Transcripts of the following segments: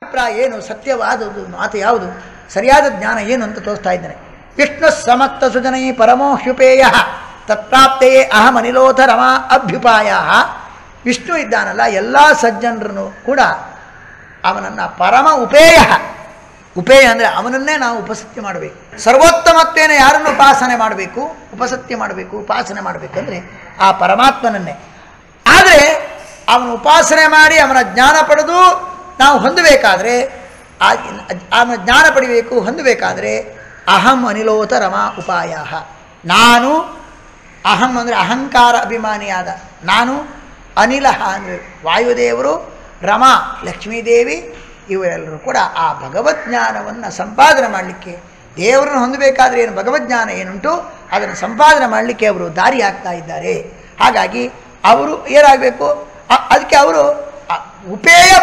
ಅಭಿಪ್ರಾಯ ಏನು ಸತ್ಯವಾದದ್ದು ಮಾತು ಯಾವುದು ಸರಿಯಾದ ಜ್ಞಾನ ಏನು ಅಂತ ತೋರಿಸ್ತಾ ಇದ್ದಾನೆ ವಿಷ್ಣು ಸಮಕ್ತ ಸುಜನೈ ಪರಮೋ ಹ್ಯುಪೇಯ ತತ್ಪ್ರಾಪ್ತೆಯೇ ಅಹಂ ಅನಿಲೋಥ ರಮಾ ಅಭ್ಯುಪಾಯ ವಿಷ್ಣು ಇದ್ದಾನಲ್ಲ ಎಲ್ಲ ಸಜ್ಜನರನ್ನು ಕೂಡ ಅವನನ್ನು ಪರಮ ಉಪೇಯ ಉಪೇಯ ಅಂದರೆ ಅವನನ್ನೇ ನಾವು ಉಪಸತ್ಯ ಮಾಡಬೇಕು ಸರ್ವೋತ್ತಮತ್ವೇನ ಯಾರನ್ನು ಉಪಾಸನೆ ಮಾಡಬೇಕು ಉಪಸತ್ಯ ಮಾಡಬೇಕು ಉಪಾಸನೆ ಮಾಡಬೇಕಂದ್ರೆ ಆ ಪರಮಾತ್ಮನನ್ನೇ ಆದರೆ ಅವನ ಉಪಾಸನೆ ಮಾಡಿ ಅವನ ಜ್ಞಾನ ಪಡೆದು ನಾವು ಹೊಂದಬೇಕಾದ್ರೆ ಆ ಅವನ ಜ್ಞಾನ ಪಡಿಬೇಕು ಹೊಂದಬೇಕಾದ್ರೆ ಅಹಂ ಅನಿಲೋತ ರಮಾ ಉಪಾಯ ನಾನು ಅಹಂ ಅಂದರೆ ಅಹಂಕಾರ ಅಭಿಮಾನಿಯಾದ ನಾನು ಅನಿಲ ಅಂದರೆ ವಾಯುದೇವರು ರಮಾ ಲಕ್ಷ್ಮೀದೇವಿ ಇವರೆಲ್ಲರೂ ಕೂಡ ಆ ಭಗವಜ್ಞಾನವನ್ನು ಸಂಪಾದನೆ ಮಾಡಲಿಕ್ಕೆ ದೇವರನ್ನು ಹೊಂದಬೇಕಾದ್ರೆ ಏನು ಭಗವಜ್ಞಾನ ಏನುಂಟು ಅದನ್ನು ಸಂಪಾದನೆ ಮಾಡಲಿಕ್ಕೆ ಅವರು ದಾರಿ ಆಗ್ತಾ ಇದ್ದಾರೆ ಹಾಗಾಗಿ ಅವರು ಏನಾಗಬೇಕು ಅದಕ್ಕೆ ಅವರು ಅ- ಉಪೇಯ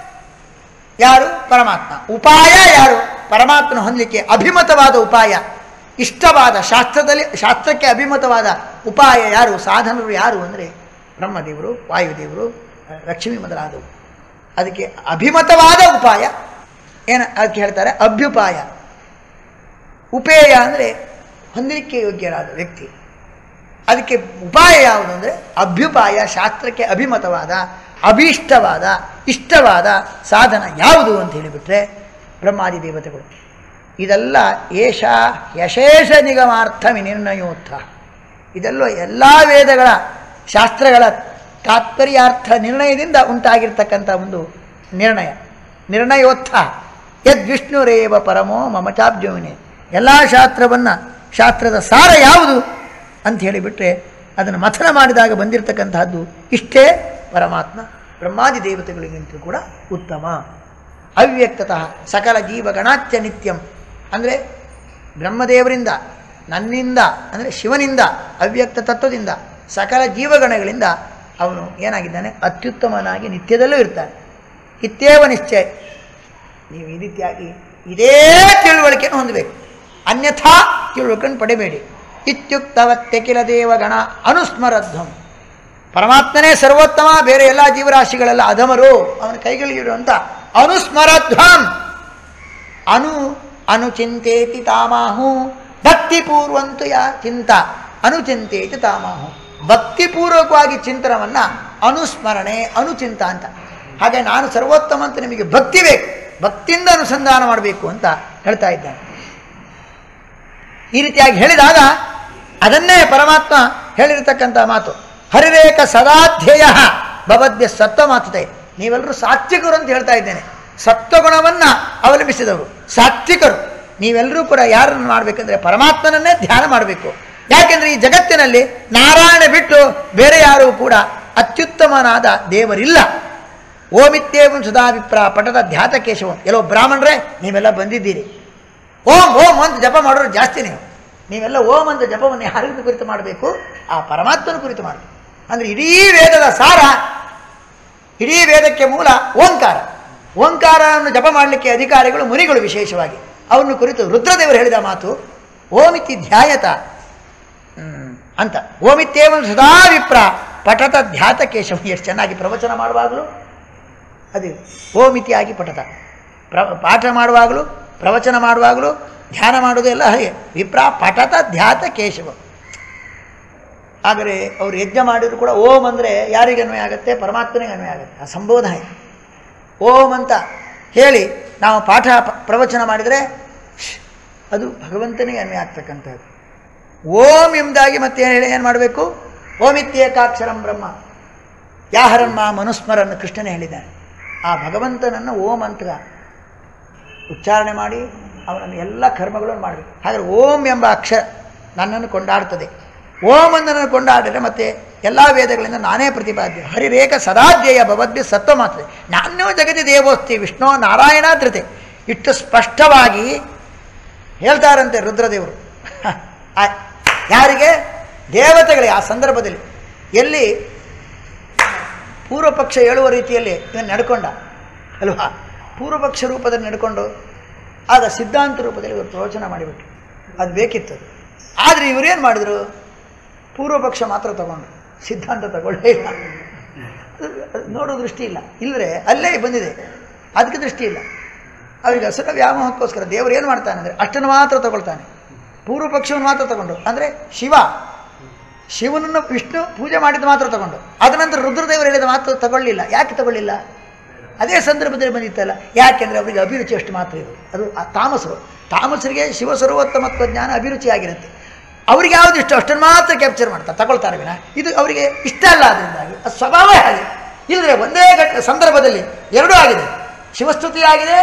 ಯಾರು ಪರಮಾತ್ಮ ಉಪಾಯ ಯಾರು ಪರಮಾತ್ಮನ ಹೊಂದಲಿಕ್ಕೆ ಅಭಿಮತವಾದ ಉಪಾಯ ಇಷ್ಟವಾದ ಶಾಸ್ತ್ರದಲ್ಲಿ ಶಾಸ್ತ್ರಕ್ಕೆ ಅಭಿಮತವಾದ ಉಪಾಯ ಯಾರು ಸಾಧನರು ಯಾರು ಅಂದರೆ ಬ್ರಹ್ಮದೇವರು ವಾಯುದೇವರು ಲಕ್ಷ್ಮೀ ಮೊದಲಾದವು ಅದಕ್ಕೆ ಅಭಿಮತವಾದ ಉಪಾಯ ಏನು ಅದಕ್ಕೆ ಹೇಳ್ತಾರೆ ಅಭ್ಯುಪಾಯ ಉಪೇಯ ಅಂದರೆ ಹೊಂದಲಿಕ್ಕೆ ಯೋಗ್ಯರಾದ ವ್ಯಕ್ತಿ ಅದಕ್ಕೆ ಉಪಾಯ ಯಾವುದು ಅಂದರೆ ಅಭ್ಯುಪಾಯ ಶಾಸ್ತ್ರಕ್ಕೆ ಅಭಿಮತವಾದ ಅಭೀಷ್ಟವಾದ ಇಷ್ಟವಾದ ಸಾಧನ ಯಾವುದು ಅಂತ ಹೇಳಿಬಿಟ್ರೆ ಬ್ರಹ್ಮಾದಿ ದೇವತೆಗಳು ಇದೆಲ್ಲ ಏಷ ಯಶೇಷ ನಿಗಮಾರ್ಥ ವಿನಿರ್ಣಯೋತ್ಥ ಇದೆಲ್ಲ ಎಲ್ಲ ವೇದಗಳ ಶಾಸ್ತ್ರಗಳ ತಾತ್ಪರ್ಯಾರ್ಥ ನಿರ್ಣಯದಿಂದ ಉಂಟಾಗಿರ್ತಕ್ಕಂಥ ಒಂದು ನಿರ್ಣಯ ನಿರ್ಣಯೋತ್ಥ ಯದ್ವಿಷ್ಣುರೇವ ಪರಮೋ ಮಮಚಾಬ್ಜೋವಿನಿ ಎಲ್ಲ ಶಾಸ್ತ್ರವನ್ನು ಶಾಸ್ತ್ರದ ಸಾರ ಯಾವುದು ಅಂತ ಹೇಳಿಬಿಟ್ರೆ ಅದನ್ನು ಮಥನ ಮಾಡಿದಾಗ ಬಂದಿರತಕ್ಕಂತಹದ್ದು ಇಷ್ಟೇ ಪರಮಾತ್ಮ ಬ್ರಹ್ಮಾದಿ ದೇವತೆಗಳಿಗಿಂತಲೂ ಕೂಡ ಉತ್ತಮ ಅವ್ಯಕ್ತತಃ ಸಕಲ ಜೀವಗಣಾಚ್ಯ ನಿತ್ಯಂ ಅಂದರೆ ಬ್ರಹ್ಮದೇವರಿಂದ ನನ್ನಿಂದ ಅಂದರೆ ಶಿವನಿಂದ ಅವ್ಯಕ್ತ ತತ್ವದಿಂದ ಸಕಲ ಜೀವಗಣಗಳಿಂದ ಅವನು ಏನಾಗಿದ್ದಾನೆ ಅತ್ಯುತ್ತಮನಾಗಿ ನಿತ್ಯದಲ್ಲೂ ಇರ್ತಾನೆ ಇತ್ಯೇವ ನಿಶ್ಚಯ ನೀವು ಈ ರೀತಿಯಾಗಿ ಇದೇ ತಿಳುವಳಿಕೆಯನ್ನು ಹೊಂದಬೇಕು ಅನ್ಯಥಾ ತಿಳುವಳಿಕೆಯನ್ನು ಪಡೆಬೇಡಿ ಇತ್ಯುಕ್ತವತ್ಯ ಕಿಲ ದೇವಗಣ ಅನುಸ್ಮರಧ್ವಂ ಪರಮಾತ್ಮನೇ ಸರ್ವೋತ್ತಮ ಬೇರೆ ಎಲ್ಲ ಜೀವರಾಶಿಗಳೆಲ್ಲ ಅಧಮರು ಅವನ ಕೈಗಳಿರುವಂಥ ಅನುಸ್ಮರಧ್ವಂ ಅನು ಅನುಚಿಂತೇತಿ ತಾಮಾಹು ಭಕ್ತಿಪೂರ್ವಂತು ಯಾ ಚಿಂತ ಅನುಚಿಂತೇತಿ ತಾಮಾಹು ಭಕ್ತಿಪೂರ್ವಕವಾಗಿ ಚಿಂತನವನ್ನು ಅನುಸ್ಮರಣೆ ಅನುಚಿಂತ ಅಂತ ಹಾಗೆ ನಾನು ಸರ್ವೋತ್ತಮ ಅಂತ ನಿಮಗೆ ಭಕ್ತಿ ಬೇಕು ಭಕ್ತಿಯಿಂದ ಅನುಸಂಧಾನ ಮಾಡಬೇಕು ಅಂತ ಹೇಳ್ತಾ ಇದ್ದಾನೆ ಈ ರೀತಿಯಾಗಿ ಹೇಳಿದಾಗ ಅದನ್ನೇ ಪರಮಾತ್ಮ ಹೇಳಿರತಕ್ಕಂಥ ಮಾತು ಹರಿರೇಕ ಸದಾಧ್ಯಯ ಭವದ್ಯ ಸತ್ವ ಮಾತುತೆ ನೀವೆಲ್ಲರೂ ಸಾತ್ವಿಕರು ಅಂತ ಹೇಳ್ತಾ ಇದ್ದೇನೆ ಸತ್ವಗುಣವನ್ನು ಅವಲಂಬಿಸಿದವರು ಸಾತ್ವಿಕರು ನೀವೆಲ್ಲರೂ ಕೂಡ ಯಾರನ್ನು ಮಾಡಬೇಕಂದ್ರೆ ಪರಮಾತ್ಮನನ್ನೇ ಧ್ಯಾನ ಮಾಡಬೇಕು ಯಾಕೆಂದರೆ ಈ ಜಗತ್ತಿನಲ್ಲಿ ನಾರಾಯಣ ಬಿಟ್ಟು ಬೇರೆ ಯಾರೂ ಕೂಡ ಅತ್ಯುತ್ತಮನಾದ ದೇವರಿಲ್ಲ ಓಮಿತ್ಯೇವಂ ಸದಾಭಿಪ್ರ ಪಟದ ಧ್ಯಾತ ಕೇಶವಂ ಎಲ್ಲೋ ಬ್ರಾಹ್ಮಣರೇ ನೀವೆಲ್ಲ ಬಂದಿದ್ದೀರಿ ಓಂ ಓಂ ಅಂತ ಜಪ ಮಾಡೋರು ಜಾಸ್ತಿ ನೀವು ನೀವೆಲ್ಲ ಓಂ ಅಂತ ಜಪವನ್ನು ಯಾರಿಗೂ ಕುರಿತು ಮಾಡಬೇಕು ಆ ಪರಮಾತ್ಮನ ಕುರಿತು ಮಾಡಬೇಕು ಅಂದರೆ ಇಡೀ ವೇದದ ಸಾರ ಇಡೀ ವೇದಕ್ಕೆ ಮೂಲ ಓಂಕಾರ ಓಂಕಾರವನ್ನು ಜಪ ಮಾಡಲಿಕ್ಕೆ ಅಧಿಕಾರಿಗಳು ಮುನಿಗಳು ವಿಶೇಷವಾಗಿ ಅವನ್ನು ಕುರಿತು ರುದ್ರದೇವರು ಹೇಳಿದ ಮಾತು ಓಮಿತಿ ಧ್ಯಾಯತ ಹ್ಮ್, ಅಂತ ಓಮಿತ್ಯೇವಂ ಸದಾ ವಿಪ್ರ ಪಠತ ಧ್ಯಾತ ಕೇಶವ ಎಷ್ಟು ಚೆನ್ನಾಗಿ ಪ್ರವಚನ ಮಾಡುವಾಗಲೂ ಅದು ಓಮಿತಿಯಾಗಿ ಪಠತ ಪ್ರ ಪಾಠ ಮಾಡುವಾಗಲೂ ಪ್ರವಚನ ಮಾಡುವಾಗಲೂ ಧ್ಯಾನ ಮಾಡೋದು ಎಲ್ಲ ಹಾಗೆ ವಿಪ್ರ ಪಠತ ಧ್ಯಾತ ಕೇಶವ ಆದರೆ ಅವರು ಯಜ್ಞ ಮಾಡಿದ್ರು ಕೂಡ ಓಂ ಅಂದರೆ ಯಾರಿಗೆ ಅನ್ವಯ ಆಗುತ್ತೆ ಪರಮಾತ್ಮನಿಗೆ ಅನ್ವಯ ಆಗುತ್ತೆ ಆ ಸಂಬೋಧನೆ ಓಂ ಅಂತ ಹೇಳಿ ನಾವು ಪಾಠ ಪ- ಪ್ರವಚನ ಮಾಡಿದರೆ ಶ್, ಅದು ಭಗವಂತನಿಗೆ ಅನ್ವಯ ಆಗ್ತಕ್ಕಂಥದ್ದು ಓಂ ಎಂಬುದಾಗಿ ಮತ್ತೆ ಏನು ಹೇಳಿ ಏನು ಮಾಡಬೇಕು ಓಮಿತ್ಯೇಕಾಕ್ಷರಂ ಬ್ರಹ್ಮ ಯಾಹರನ್ಮ ಮನುಸ್ಮರನ್ನು ಕೃಷ್ಣನೇ ಹೇಳಿದ್ದಾನೆ ಆ ಭಗವಂತನನ್ನು ಓಂ ಅಂತ ಉಚ್ಚಾರಣೆ ಮಾಡಿ ಅವನನ್ನು ಎಲ್ಲ ಕರ್ಮಗಳನ್ನು ಮಾಡಬೇಕು ಹಾಗಾದ್ರೆ ಓಂ ಎಂಬ ಅಕ್ಷರ ನನ್ನನ್ನು ಕೊಂಡಾಡ್ತದೆ ಓಂ ನನ್ನನ್ನು ಕೊಂಡಾಡಿದರೆ ಮತ್ತೆ ಎಲ್ಲ ವೇದಗಳಿಂದ ನಾನೇ ಪ್ರತಿಪಾದ್ಯ ಹರಿರೇಕ ಸದಾಧ್ಯಯ ಭವದ್ಯ ಸತ್ವ ಮಾತ್ರ ನಾನ್ಯೋ ಜಗತಿ ದೇವೋಸ್ತಿ ವಿಷ್ಣು ನಾರಾಯಣ ಧೃತೆ ಇಷ್ಟು ಸ್ಪಷ್ಟವಾಗಿ ಹೇಳ್ತಾರಂತೆ ರುದ್ರದೇವರು ಆ- ಯಾರಿಗೆ ದೇವತೆಗಳಿಗೆ ಆ ಸಂದರ್ಭದಲ್ಲಿ ಎಲ್ಲಿ ಪೂರ್ವ ಪಕ್ಷ ಹೇಳುವ ರೀತಿಯಲ್ಲಿ ಇವನು ನಡ್ಕೊಂಡ ಅಲ್ವಾ ಪೂರ್ವ ಪಕ್ಷ ರೂಪದಲ್ಲಿ ನಡ್ಕೊಂಡು ಆಗ ಸಿದ್ಧಾಂತ ರೂಪದಲ್ಲಿ ಇವರು ಪ್ರವಚನ ಮಾಡಿಬಿಟ್ರು ಅದು ಬೇಕಿತ್ತು ಅದು. ಆದರೆ ಇವರೇನು ಮಾಡಿದರು ಪೂರ್ವ ಪಕ್ಷ ಮಾತ್ರ ತಗೊಂಡ್ರು ಸಿದ್ಧಾಂತ ತಗೊಳ್ಳೇ ಇಲ್ಲ ಅದು- ಅದು ನೋಡೋ ದೃಷ್ಟಿ ಇಲ್ಲ ಇಲ್ಲರೆ ಅಲ್ಲೇ ಬಂದಿದೆ ಅದಕ್ಕೆ ದೃಷ್ಟಿ ಇಲ್ಲ ಅವರಿಗೆ ಹಸುರ ವ್ಯಾಮೋಹಕ್ಕೋಸ್ಕರ ದೇವರು ಏನು ಮಾಡ್ತಾನೆ ಅಂದರೆ ಅಷ್ಟನ್ನು ಮಾತ್ರ ತಗೊಳ್ತಾನೆ ಪೂರ್ವ ಪಕ್ಷವನ್ನು ಮಾತ್ರ ತಗೊಂಡು ಅಂದರೆ ಶಿವ ಶಿವನನ್ನು ವಿಷ್ಣು ಪೂಜೆ ಮಾಡಿದ ಮಾತ್ರ ತಗೊಂಡು ಅದ ನಂತರ ರುದ್ರದೇವರು ಹೇಳಿದ ಮಾತು ತಗೊಳ್ಳಿಲ್ಲ ಯಾಕೆ ತಗೊಳ್ಳಿಲ್ಲ ಅದೇ ಸಂದರ್ಭದಲ್ಲಿ ಬಂದಿತ್ತಲ್ಲ ಯಾಕೆಂದರೆ ಅವರಿಗೆ ಅಭಿರುಚಿ ಅಷ್ಟು ಮಾತ್ರ ಇದು ಅದು ಆ ತಾಮಸರು ತಾಮಸರಿಗೆ ಶಿವ ಸರ್ವೋತ್ತಮತ್ವ ಜ್ಞಾನ ಅಭಿರುಚಿ ಆಗಿರುತ್ತೆ ಅವ್ರಿಗೆ ಯಾವುದು ಇಷ್ಟ ಅಷ್ಟನ್ನು ಮಾತ್ರ ಕ್ಯಾಪ್ಚರ್ ಮಾಡ್ತಾರೆ ತಗೊಳ್ತಾರೆ ವಿನ ಇದು ಅವರಿಗೆ ಇಷ್ಟ ಅಲ್ಲ ಅದರಿಂದಾಗಿ ಅದು ಸ್ವಭಾವ ಹಾಗೆ ಇಲ್ಲದ್ರೆ ಒಂದೇ ಘಟ್ಟ ಸಂದರ್ಭದಲ್ಲಿ ಎರಡೂ ಆಗಿದೆ ಶಿವಸ್ತುತಿ ಆಗಿದೆ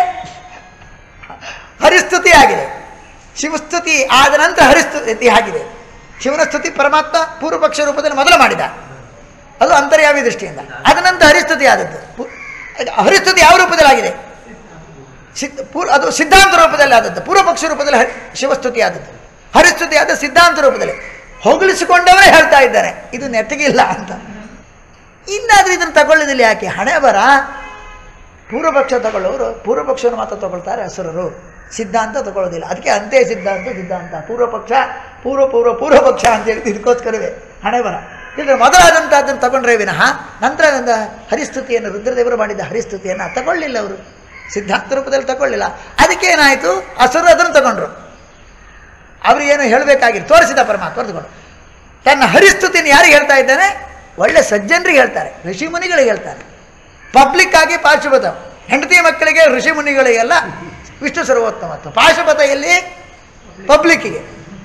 ಹರಿಸ್ತುತಿ ಆಗಿದೆ ಶಿವಸ್ತುತಿ ಆದ ನಂತರ ಹರಿಸ್ತುತಿ ಆಗಿದೆ ಶಿವನ ಸ್ತುತಿ ಪರಮಾತ್ಮ ಪೂರ್ವಪಕ್ಷ ರೂಪದಲ್ಲಿ ಮೊದಲು ಮಾಡಿದ ಅದು ಅಂತರ್ಯಾಮಿ ದೃಷ್ಟಿಯಿಂದ ಅದ ನಂತರ ಹರಿಸ್ತುತಿ ಆದದ್ದು ಪು- ಹರಿಸ್ತುತಿ ಯಾವ ರೂಪದಲ್ಲಿ ಆಗಿದೆ ಸಿದ್ಧ ಪೂರ್ ಅದು ಸಿದ್ಧಾಂತ ರೂಪದಲ್ಲಿ ಆದದ್ದು ಪೂರ್ವಪಕ್ಷ ರೂಪದಲ್ಲಿ ಹರಿ ಶಿವಸ್ತುತಿ ಆದದ್ದು ಹರಿಸ್ತುತಿ ಆದ ಸಿದ್ಧಾಂತ ರೂಪದಲ್ಲಿ ಹೊಗಳಿಸಿಕೊಂಡವರೇ ಹೇಳ್ತಾ ಇದ್ದಾರೆ ಇದು ನೆಟ್ಟಗಿಲ್ಲ ಅಂತ ಇನ್ನಾದ್ರೂ ಇದನ್ನು ತಗೊಳ್ಳೋದಿಲ್ಲ ಯಾಕೆ ಹಣೆ ಬರ ಪೂರ್ವಪಕ್ಷ ತಗೊಳ್ಳೋರು ಪೂರ್ವಪಕ್ಷವನ್ನು ಮಾತ್ರ ತಗೊಳ್ತಾರೆ ಹಸುರರು ಸಿದ್ಧಾಂತ ತಗೊಳ್ಳೋದಿಲ್ಲ ಅದಕ್ಕೆ ಅಂತೆ ಸಿದ್ಧಾಂತ ಸಿದ್ಧಾಂತ ಪೂರ್ವಪಕ್ಷ ಪೂರ್ವ ಪೂರ್ವ ಪೂರ್ವಪಕ್ಷ ಅಂತ ಹೇಳಿ ಇದಕ್ಕೋಸ್ಕರವೇ ಹಣೆ ಬರ ಇಲ್ಲದ್ರೆ ಮೊದಲಾದಂಥದ್ದನ್ನು ತಗೊಂಡ್ರೆ ವಿನಃ ನಂತರ ಒಂದು ಹರಿಸ್ತುತಿಯನ್ನು ರುದ್ರದೇವರು ಮಾಡಿದ ಹರಿಸ್ತುತಿಯನ್ನು ತಗೊಳ್ಳಿಲ್ಲ ಅವರು ಸಿದ್ಧಾಂತ ರೂಪದಲ್ಲಿ ತಗೊಳ್ಳಿಲ್ಲ ಅದಕ್ಕೆ ಏನಾಯಿತು ಹಸುರು ಅದನ್ನು ತಗೊಂಡ್ರು ಅವರಿಗೇನು ಹೇಳಬೇಕಾಗಿಲ್ಲ ತೋರಿಸಿದ ಪರಮಾತ್ಮ ತಗೊಂಡು ತನ್ನ ಹರಿಸ್ತುತಿಯನ್ನು ಯಾರಿಗೆ ಹೇಳ್ತಾ ಇದ್ದಾನೆ ಒಳ್ಳೆ ಸಜ್ಜನರಿಗೆ ಹೇಳ್ತಾರೆ ಋಷಿ ಮುನಿಗಳಿಗೆ ಹೇಳ್ತಾರೆ ಪಬ್ಲಿಕ್ ಆಗಿ ಪಾಶುಪತ ಹೆಂಡತಿ ಮಕ್ಕಳಿಗೆ ಋಷಿ ಮುನಿಗಳಿಗೆಲ್ಲ ವಿಷ್ಣು ಸರ್ವೋತ್ತಮತ್ವ ಪಾಶುಪತ ಎಲ್ಲಿ ಪಬ್ಲಿಕ್ಕಿಗೆ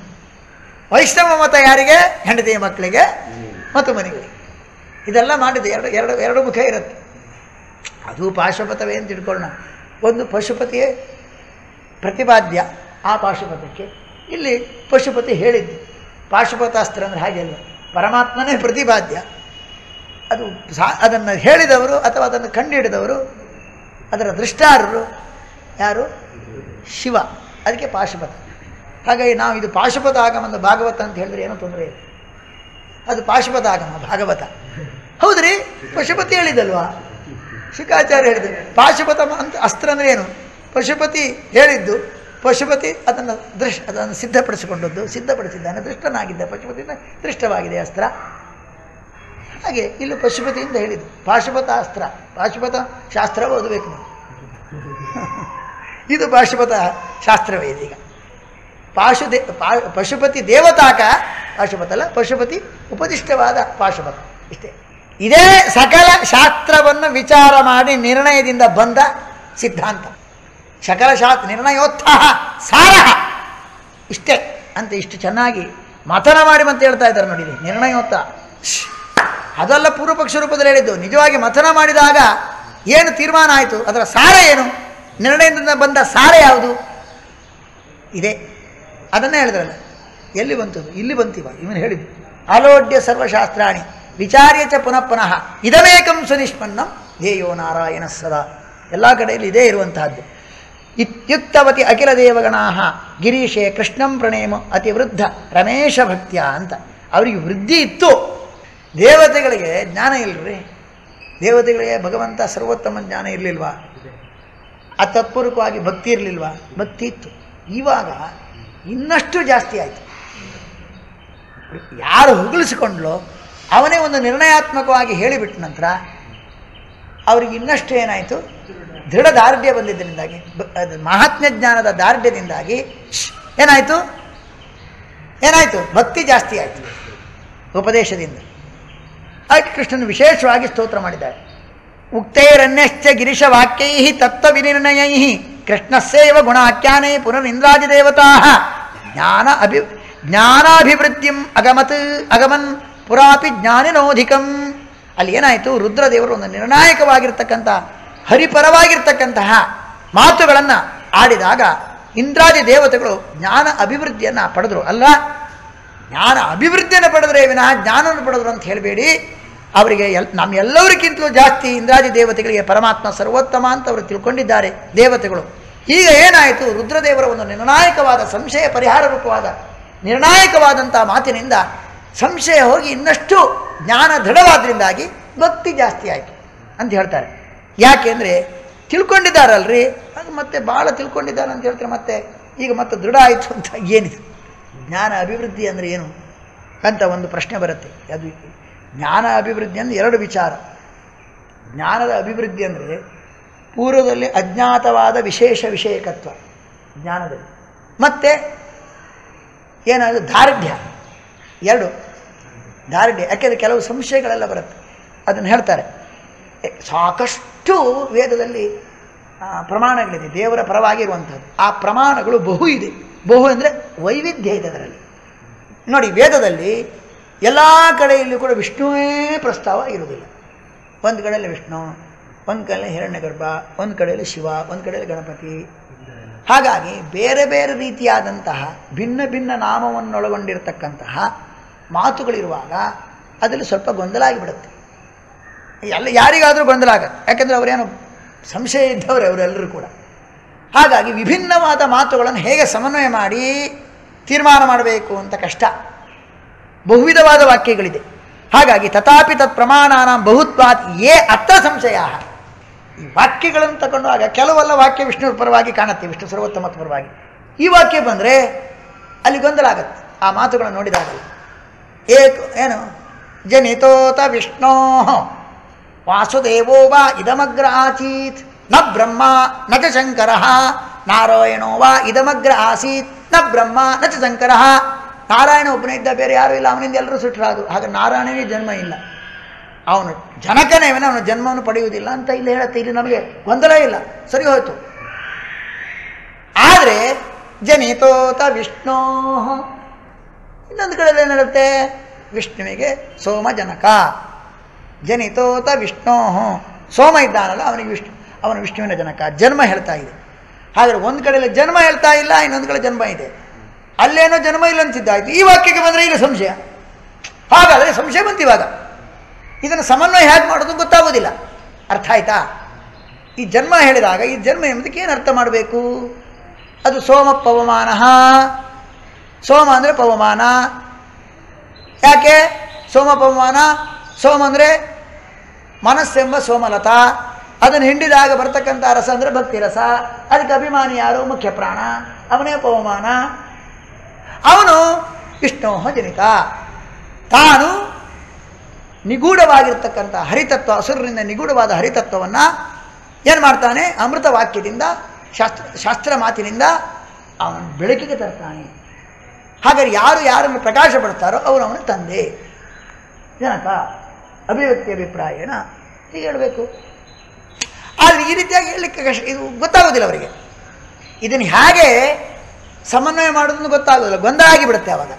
ವೈಷ್ಣವ ಮತ ಯಾರಿಗೆ ಹೆಂಡತಿ ಮಕ್ಕಳಿಗೆ ಮತ್ತು ಮನೆಗಳಿಗೆ ಇದೆಲ್ಲ ಮಾಡಿದೆ ಎರಡು ಎರಡು ಎರಡು ಮುಖ ಇರುತ್ತೆ ಅದು ಪಾಶುಪತವೇ ಅಂತ ತಿಳ್ಕೊಳ್ಳೋಣ ಒಂದು ಪಶುಪತಿಯೇ ಪ್ರತಿಪಾದ್ಯ ಆ ಪಾಶುಪತಕ್ಕೆ ಇಲ್ಲಿ ಪಶುಪತಿ ಹೇಳಿದ್ದು ಪಾಶುಪತಾಸ್ತ್ರ ಅಂದರೆ ಹಾಗೆ ಅಲ್ವ ಪರಮಾತ್ಮನೇ ಪ್ರತಿಪಾದ್ಯ ಅದು ಸಾ ಅದನ್ನು ಹೇಳಿದವರು ಅಥವಾ ಅದನ್ನು ಕಂಡುಹಿಡಿದವರು ಅದರ ದೃಷ್ಟಾರರು ಯಾರು ಶಿವ ಅದಕ್ಕೆ ಪಾಶುಪತ ಹಾಗಾಗಿ ನಾವು ಇದು ಪಾಶುಪತ ಆಗಮನ ಭಾಗವತ ಅಂತ ಹೇಳಿದ್ರೆ ಏನೂ ತೊಂದರೆ ಇಲ್ಲ ಅದು ಪಾಶುಪತ ಆಗಮ ಭಾಗವತ ಹೌದ್ರಿ ಪಶುಪತಿ ಹೇಳಿದಲ್ವಾ ಶುಕಾಚಾರ್ಯ ಹೇಳಿದ್ದು ಪಾಶುಪತ ಅಂತ ಅಸ್ತ್ರ ಅಂದರೆ ಏನು ಪಶುಪತಿ ಹೇಳಿದ್ದು ಪಶುಪತಿ ಅದನ್ನು ದೃಶ್ ಅದನ್ನು ಸಿದ್ಧಪಡಿಸಿಕೊಂಡದ್ದು ಸಿದ್ಧಪಡಿಸಿದ್ದಾನೆ ದೃಷ್ಟನಾಗಿದ್ದ ಪಶುಪತಿಯಿಂದ ದೃಷ್ಟವಾಗಿದೆ ಅಸ್ತ್ರ ಹಾಗೆ ಇಲ್ಲಿ ಪಶುಪತಿಯಿಂದ ಹೇಳಿದ್ದು ಪಾಶುಪತ ಅಸ್ತ್ರ ಪಾಶುಪತ ಶಾಸ್ತ್ರ ಓದಬೇಕು ನೀವು ಇದು ಪಾಶುಪತ ಶಾಸ್ತ್ರವೇ ಇದೀಗ ಪಾಶು ದೇ ಪಾ ಪಶುಪತಿ ದೇವತಾಕ ಪಾಶುಪತ ಅಲ್ಲ ಪಶುಪತಿ ಉಪದಿಷ್ಟವಾದ ಪಾಶುಪತ ಇಷ್ಟೇ ಇದೇ ಸಕಲ ಶಾಸ್ತ್ರವನ್ನು ವಿಚಾರ ಮಾಡಿ ನಿರ್ಣಯದಿಂದ ಬಂದ ಸಿದ್ಧಾಂತ ಸಕಲ ಶಾಸ್ತ್ರ ನಿರ್ಣಯೋತ್ಥ ಸಾರ ಇಷ್ಟೇ ಅಂತ ಇಷ್ಟು ಚೆನ್ನಾಗಿ ಮಥನ ಮಾಡಿ ಅಂತ ಹೇಳ್ತಾ ಇದ್ದಾರೆ ನೋಡಿ ಇಲ್ಲಿ ನಿರ್ಣಯೋತ್ತ ಶ್ಶ್. ಅದೆಲ್ಲ ಪೂರ್ವಪಕ್ಷ ರೂಪದಲ್ಲಿ ಹೇಳಿದ್ದು ನಿಜವಾಗಿ ಮಥನ ಮಾಡಿದಾಗ ಏನು ತೀರ್ಮಾನ ಆಯಿತು ಅದರ ಸಾರ ಏನು ನಿರ್ಣಯದಿಂದ ಬಂದ ಸಾರ ಯಾವುದು ಇದೆ ಅದನ್ನೇ ಹೇಳಿದ್ರಲ್ಲ ಎಲ್ಲಿ ಬಂತದು ಇಲ್ಲಿ ಬಂತಿವ ಇವನು ಹೇಳಿದ್ದು ಆಲೋಡ್ಯ ಸರ್ವಶಾಸ್ತ್ರಾಣಿ ವಿಚಾರ್ಯ ಚ ಪುನಃ ಪುನಃ ಇದಮೇಕಂ ಸುನಿಷ್ಪನ್ನಂ ಧ್ಯೇಯೋ ನಾರಾಯಣ ಸದಾ ಎಲ್ಲ ಕಡೆಯಲ್ಲಿ ಇದೇ ಇರುವಂತಹದ್ದು ಇತ್ಯುಕ್ತವತಿ ಅಖಿಲ ದೇವಗಣಾ ಗಿರೀಶೇ ಕೃಷ್ಣಂ ಪ್ರಣೇಮ ಅತಿವೃದ್ಧ ರಮೇಶ ಭಕ್ತ್ಯ ಅಂತ ಅವರಿಗೆ ವೃದ್ಧಿ ಇತ್ತು ದೇವತೆಗಳಿಗೆ ಜ್ಞಾನ ಇಲ್ಲರಿ ದೇವತೆಗಳಿಗೆ ಭಗವಂತ ಸರ್ವೋತ್ತಮ ಜ್ಞಾನ ಇರಲಿಲ್ವಾ ಆ ತತ್ಪೂರ್ವಕವಾಗಿ ಭಕ್ತಿ ಇರಲಿಲ್ವಾ ಭಕ್ತಿ ಇತ್ತು ಇವಾಗ ಇನ್ನಷ್ಟು ಜಾಸ್ತಿ ಆಯಿತು ಯಾರು ಹೊಗಳಿಸಿಕೊಂಡ್ಲೋ ಅವನೇ ಒಂದು ನಿರ್ಣಯಾತ್ಮಕವಾಗಿ ಹೇಳಿಬಿಟ್ಟ ನಂತರ ಅವ್ರಿಗೆ ಇನ್ನಷ್ಟು ಏನಾಯಿತು ದೃಢ ದಾರ್ಢ್ಯ ಬಂದಿದ್ದರಿಂದಾಗಿ ಬ- ಅದು ಮಹಾತ್ಮ್ಯ ಜ್ಞಾನದ ದಾರ್ಢ್ಯದಿಂದಾಗಿ ಶ್ಶ್, ಏನಾಯಿತು ಏನಾಯಿತು ಭಕ್ತಿ ಜಾಸ್ತಿ ಆಯಿತು ಉಪದೇಶದಿಂದ ಅದಕ್ಕೆ ಕೃಷ್ಣನು ವಿಶೇಷವಾಗಿ ಸ್ತೋತ್ರ ಮಾಡಿದ್ದಾರೆ ಉಕ್ತೈರನ್ಯಶ್ಚ ಗಿರಿಶ ವಾಕ್ಯೈ ತತ್ವ ವಿನಿರ್ಣಯೈ ಕೃಷ್ಣಸ್ಯವ ಗುಣಾಖ್ಯಾನೈ ಪುನರಿಂದ್ರಾದಿ ದೇವತಾ ಜ್ಞಾನ ಅಭಿ ಜ್ಞಾನಾಭಿವೃದ್ಧಿಂ ಅಗಮತ್ ಅಗಮನ್ ಪುರಾಪಿ ಜ್ಞಾನಿನೋಧಿಕಂ ಅಲ್ಲಿ ಏನಾಯಿತು ರುದ್ರದೇವರು ಒಂದು ನಿರ್ಣಾಯಕವಾಗಿರ್ತಕ್ಕಂಥ ಹರಿಪರವಾಗಿರ್ತಕ್ಕಂತಹ ಮಾತುಗಳನ್ನು ಆಡಿದಾಗ ಇಂದ್ರಾದಿ ದೇವತೆಗಳು ಜ್ಞಾನ ಅಭಿವೃದ್ಧಿಯನ್ನು ಪಡೆದರು ಅಲ್ಲ ಜ್ಞಾನ ಅಭಿವೃದ್ಧಿಯನ್ನು ಪಡೆದ್ರೆ ವಿನಃ ಜ್ಞಾನವನ್ನು ಪಡೆದ್ರು ಅಂತ ಹೇಳಬೇಡಿ ಅವರಿಗೆ ಎಲ್ ನಮ್ಮೆಲ್ಲರಿಗಿಂತಲೂ ಜಾಸ್ತಿ ಇಂದ್ರಾದಿ ದೇವತೆಗಳಿಗೆ ಪರಮಾತ್ಮ ಸರ್ವೋತ್ತಮ ಅಂತ ಅವರು ತಿಳ್ಕೊಂಡಿದ್ದಾರೆ ದೇವತೆಗಳು ಈಗ ಏನಾಯಿತು ರುದ್ರದೇವರ ಒಂದು ನಿರ್ಣಾಯಕವಾದ ಸಂಶಯ ಪರಿಹಾರ ರೂಪವಾದ ನಿರ್ಣಾಯಕವಾದಂಥ ಮಾತಿನಿಂದ ಸಂಶಯ ಹೋಗಿ ಇನ್ನಷ್ಟು ಜ್ಞಾನ ದೃಢವಾದ್ರಿಂದಾಗಿ ಭಕ್ತಿ ಜಾಸ್ತಿ ಆಯಿತು ಅಂತ ಹೇಳ್ತಾರೆ ಯಾಕೆಂದರೆ ತಿಳ್ಕೊಂಡಿದ್ದಾರಲ್ರಿ ಅದು ಮತ್ತೆ ಭಾಳ ತಿಳ್ಕೊಂಡಿದ್ದಾರೆ ಅಂತ ಹೇಳ್ತಾರೆ ಮತ್ತೆ ಈಗ ಮತ್ತೆ ದೃಢ ಆಯಿತು ಅಂತ ಏನಿದೆ ಜ್ಞಾನ ಅಭಿವೃದ್ಧಿ ಅಂದರೆ ಏನು ಅಂತ ಒಂದು ಪ್ರಶ್ನೆ ಬರುತ್ತೆ ಅದು ಜ್ಞಾನ ಅಭಿವೃದ್ಧಿ ಅಂದರೆ ಎರಡು ವಿಚಾರ ಜ್ಞಾನದ ಅಭಿವೃದ್ಧಿ ಅಂದರೆ ಪೂರ್ವದಲ್ಲಿ ಅಜ್ಞಾತವಾದ ವಿಶೇಷ ವಿಷಯಕತ್ವ ಜ್ಞಾನದಲ್ಲಿ ಮತ್ತು ಏನಾದರೂ ದಾರ್ಢ್ಯ ಎರಡು ದಾರ್ಢ್ಯ ಯಾಕೆಂದರೆ ಕೆಲವು ಸಂಶಯಗಳೆಲ್ಲ ಬರುತ್ತೆ ಅದನ್ನು ಹೇಳ್ತಾರೆ ಎ- ಸಾಕಷ್ಟು ವೇದದಲ್ಲಿ ಆ, ಪ್ರಮಾಣಗಳಿದೆ ದೇವರ ಪರವಾಗಿರುವಂಥದ್ದು ಆ ಪ್ರಮಾಣಗಳು ಬಹು ಇದೆ ಬಹು ಅಂದರೆ ವೈವಿಧ್ಯ ಇದೆ ಅದರಲ್ಲಿ ನೋಡಿ ವೇದದಲ್ಲಿ ಎಲ್ಲ ಕಡೆಯಲ್ಲೂ ಕೂಡ ವಿಷ್ಣುವೇ ಪ್ರಸ್ತಾವ ಇರುವುದಿಲ್ಲ ಒಂದು ಕಡೆಯಲ್ಲಿ ವಿಷ್ಣು ಒಂದು ಕಡೆಯಲ್ಲಿ ಹಿರಣ್ಯಗರ್ಭ ಒಂದು ಕಡೆಯಲ್ಲಿ ಶಿವ ಒಂದು ಕಡೆಯಲ್ಲಿ ಗಣಪತಿ ಹಾಗಾಗಿ ಬೇರೆ ಬೇರೆ ರೀತಿಯಾದಂತಹ ಭಿನ್ನ ಭಿನ್ನ ನಾಮವನ್ನೊಳಗೊಂಡಿರತಕ್ಕಂತಹ ಮಾತುಗಳಿರುವಾಗ ಅದರಲ್ಲಿ ಸ್ವಲ್ಪ ಗೊಂದಲ ಆಗಿಬಿಡುತ್ತೆ ಎಲ್ಲ ಯಾರಿಗಾದರೂ ಗೊಂದಲ ಆಗತ್ತೆ ಯಾಕೆಂದರೆ ಅವರೇನು ಸಂಶಯ ಇದ್ದವರೇ ಅವರೆಲ್ಲರೂ ಕೂಡ ಹಾಗಾಗಿ ವಿಭಿನ್ನವಾದ ಮಾತುಗಳನ್ನು ಹೇಗೆ ಸಮನ್ವಯ ಮಾಡಿ ತೀರ್ಮಾನ ಮಾಡಬೇಕು ಅಂತ ಕಷ್ಟ ಬಹುವಿಧವಾದ ವಾಕ್ಯಗಳಿದೆ ಹಾಗಾಗಿ ತಥಾಪಿ ತತ್ ಪ್ರಮಾಣಾನ ಬಹುತ್ವಾತ್ ಏ ಅತ್ತ ಸಂಶಯ ಈ ವಾಕ್ಯಗಳನ್ನು ತಗೊಂಡಾಗ ಕೆಲವೆಲ್ಲ ವಾಕ್ಯ ವಿಷ್ಣುವಿನ ಪರವಾಗಿ ಕಾಣುತ್ತೆ ವಿಷ್ಣು ಸರ್ವೋತ್ತಮದ ಪರವಾಗಿ ಈ ವಾಕ್ಯ ಬಂದರೆ ಅಲ್ಲಿ ಗೊಂದಲ ಆಗತ್ತೆ ಆ ಮಾತುಗಳನ್ನು ನೋಡಿದಾಗಲ್ಲ ಏಕ ಏನು ಜನಿತೋತ ವಿಷ್ಣೋ ವಾಸುದೇವೋ ವಾ ಇದಮಗ್ರ ಆಸೀತ್ ನ ಬ್ರಹ್ಮ ನ ಚ ಶಂಕರ ನಾರಾಯಣೋ ವಾ ಇದಮಗ್ರ ಆಸೀತ್ ನ ಬ್ರಹ್ಮ ನ ಚ ಶಂಕರ ನಾರಾಯಣ ಒಬ್ಬನೇ ಇದ್ದ ಬೇರೆ ಯಾರೂ ಇಲ್ಲ ಅವನಿಂದ ಎಲ್ಲರೂ ಸುಟ್ಟರಾದು ಹಾಗೆ ನಾರಾಯಣನಿಗೆ ಜನ್ಮ ಇಲ್ಲ ಅವನು ಜನಕನೇ ಅವನ ಜನ್ಮವನ್ನು ಪಡೆಯುವುದಿಲ್ಲ ಅಂತ ಇಲ್ಲಿ ಹೇಳುತ್ತೆ ಇಲ್ಲಿ ನಮಗೆ ಗೊಂದಲ ಇಲ್ಲ ಸರಿ ಹೋಯ್ತು ಆದರೆ ಜನಿತೋತ ವಿಷ್ಣೋ ಇನ್ನೊಂದು ಕಡೆ ಏನಿರುತ್ತೆ ವಿಷ್ಣುವಿಗೆ ಸೋಮ ಜನಕ ಜನಿತೋತ ವಿಷ್ಣೋ ಸೋಮ ಇದ್ದಾನಲ್ಲ ಅವನಿಗೆ ವಿಷ್ಣು ಅವನ ವಿಷ್ಣುವಿನ ಜನಕ ಜನ್ಮ ಹೇಳ್ತಾ ಇದೆ ಹಾಗಾದ್ರೆ ಒಂದು ಕಡೆಯಲ್ಲಿ ಜನ್ಮ ಹೇಳ್ತಾ ಇಲ್ಲ ಇನ್ನೊಂದು ಕಡೆ ಜನ್ಮ ಇದೆ ಅಲ್ಲೇನೋ ಜನ್ಮ ಇಲ್ಲ ಅಂತಿದ್ದಾಯ್ತು ಈ ವಾಕ್ಯಕ್ಕೆ ಬಂದರೆ ಈಗ ಸಂಶಯ ಹಾಗಾದರೆ ಸಂಶಯ ಬಂತು ಇವಾಗ ಇದನ್ನು ಸಮನ್ವಯ ಹೇಗೆ ಮಾಡೋದು ಗೊತ್ತಾಗೋದಿಲ್ಲ ಅರ್ಥ ಆಯ್ತಾ ಈ ಜನ್ಮ ಹೇಳಿದಾಗ ಈ ಜನ್ಮ ಎಂಬುದಕ್ಕೆ ಏನು ಅರ್ಥ ಮಾಡಬೇಕು ಅದು ಸೋಮ ಪವಮಾನ ಸೋಮ ಅಂದರೆ ಪವಮಾನ ಯಾಕೆ ಸೋಮ ಪವಮಾನ ಸೋಮ ಅಂದರೆ ಮನಸ್ಸೆಂಬ ಸೋಮಲತ ಅದನ್ನು ಹಿಂಡಿದಾಗ ಬರ್ತಕ್ಕಂಥ ರಸ ಅಂದರೆ ಭಕ್ತಿ ರಸ ಅದಕ್ಕೆ ಅಭಿಮಾನಿ ಯಾರು ಮುಖ್ಯ ಪ್ರಾಣ ಅವನೇ ಪವಮಾನ ಅವನು ವಿಷ್ಣು ಜನಿತ ತಾನು ನಿಗೂಢವಾಗಿರ್ತಕ್ಕಂಥ ಹರಿತತ್ವ ಅಸುರರಿಂದ ನಿಗೂಢವಾದ ಹರಿತತ್ವವನ್ನು ಏನು ಮಾಡ್ತಾನೆ ಅಮೃತ ವಾಕ್ಯದಿಂದ ಶಾಸ್ತ್ರ ಶಾಸ್ತ್ರ ಮಾತಿನಿಂದ ಅವನು ಬೆಳಕಿಗೆ ತರ್ತಾನೆ ಹಾಗಾದ್ರೆ ಯಾರು ಯಾರನ್ನು ಪ್ರಕಾಶ ಪಡ್ತಾರೋ ಅವನು ಅವನ ತಂದೆ ಜನಕ ಅಭಿವ್ಯಕ್ತಿ ಅಭಿಪ್ರಾಯನ ಹೀಗೆ ಹೇಳಬೇಕು ಆದರೆ ಈ ರೀತಿಯಾಗಿ ಹೇಳಲಿಕ್ಕೆ ಕಷ್ಟ ಇದು ಗೊತ್ತಾಗೋದಿಲ್ಲ ಅವರಿಗೆ ಇದನ್ನು ಹೇಗೆ ಸಮನ್ವಯ ಮಾಡೋದನ್ನು ಗೊತ್ತಾಗೋದಿಲ್ಲ ಗೊಂದಲ ಆಗಿಬಿಡುತ್ತೆ ಅವಾಗ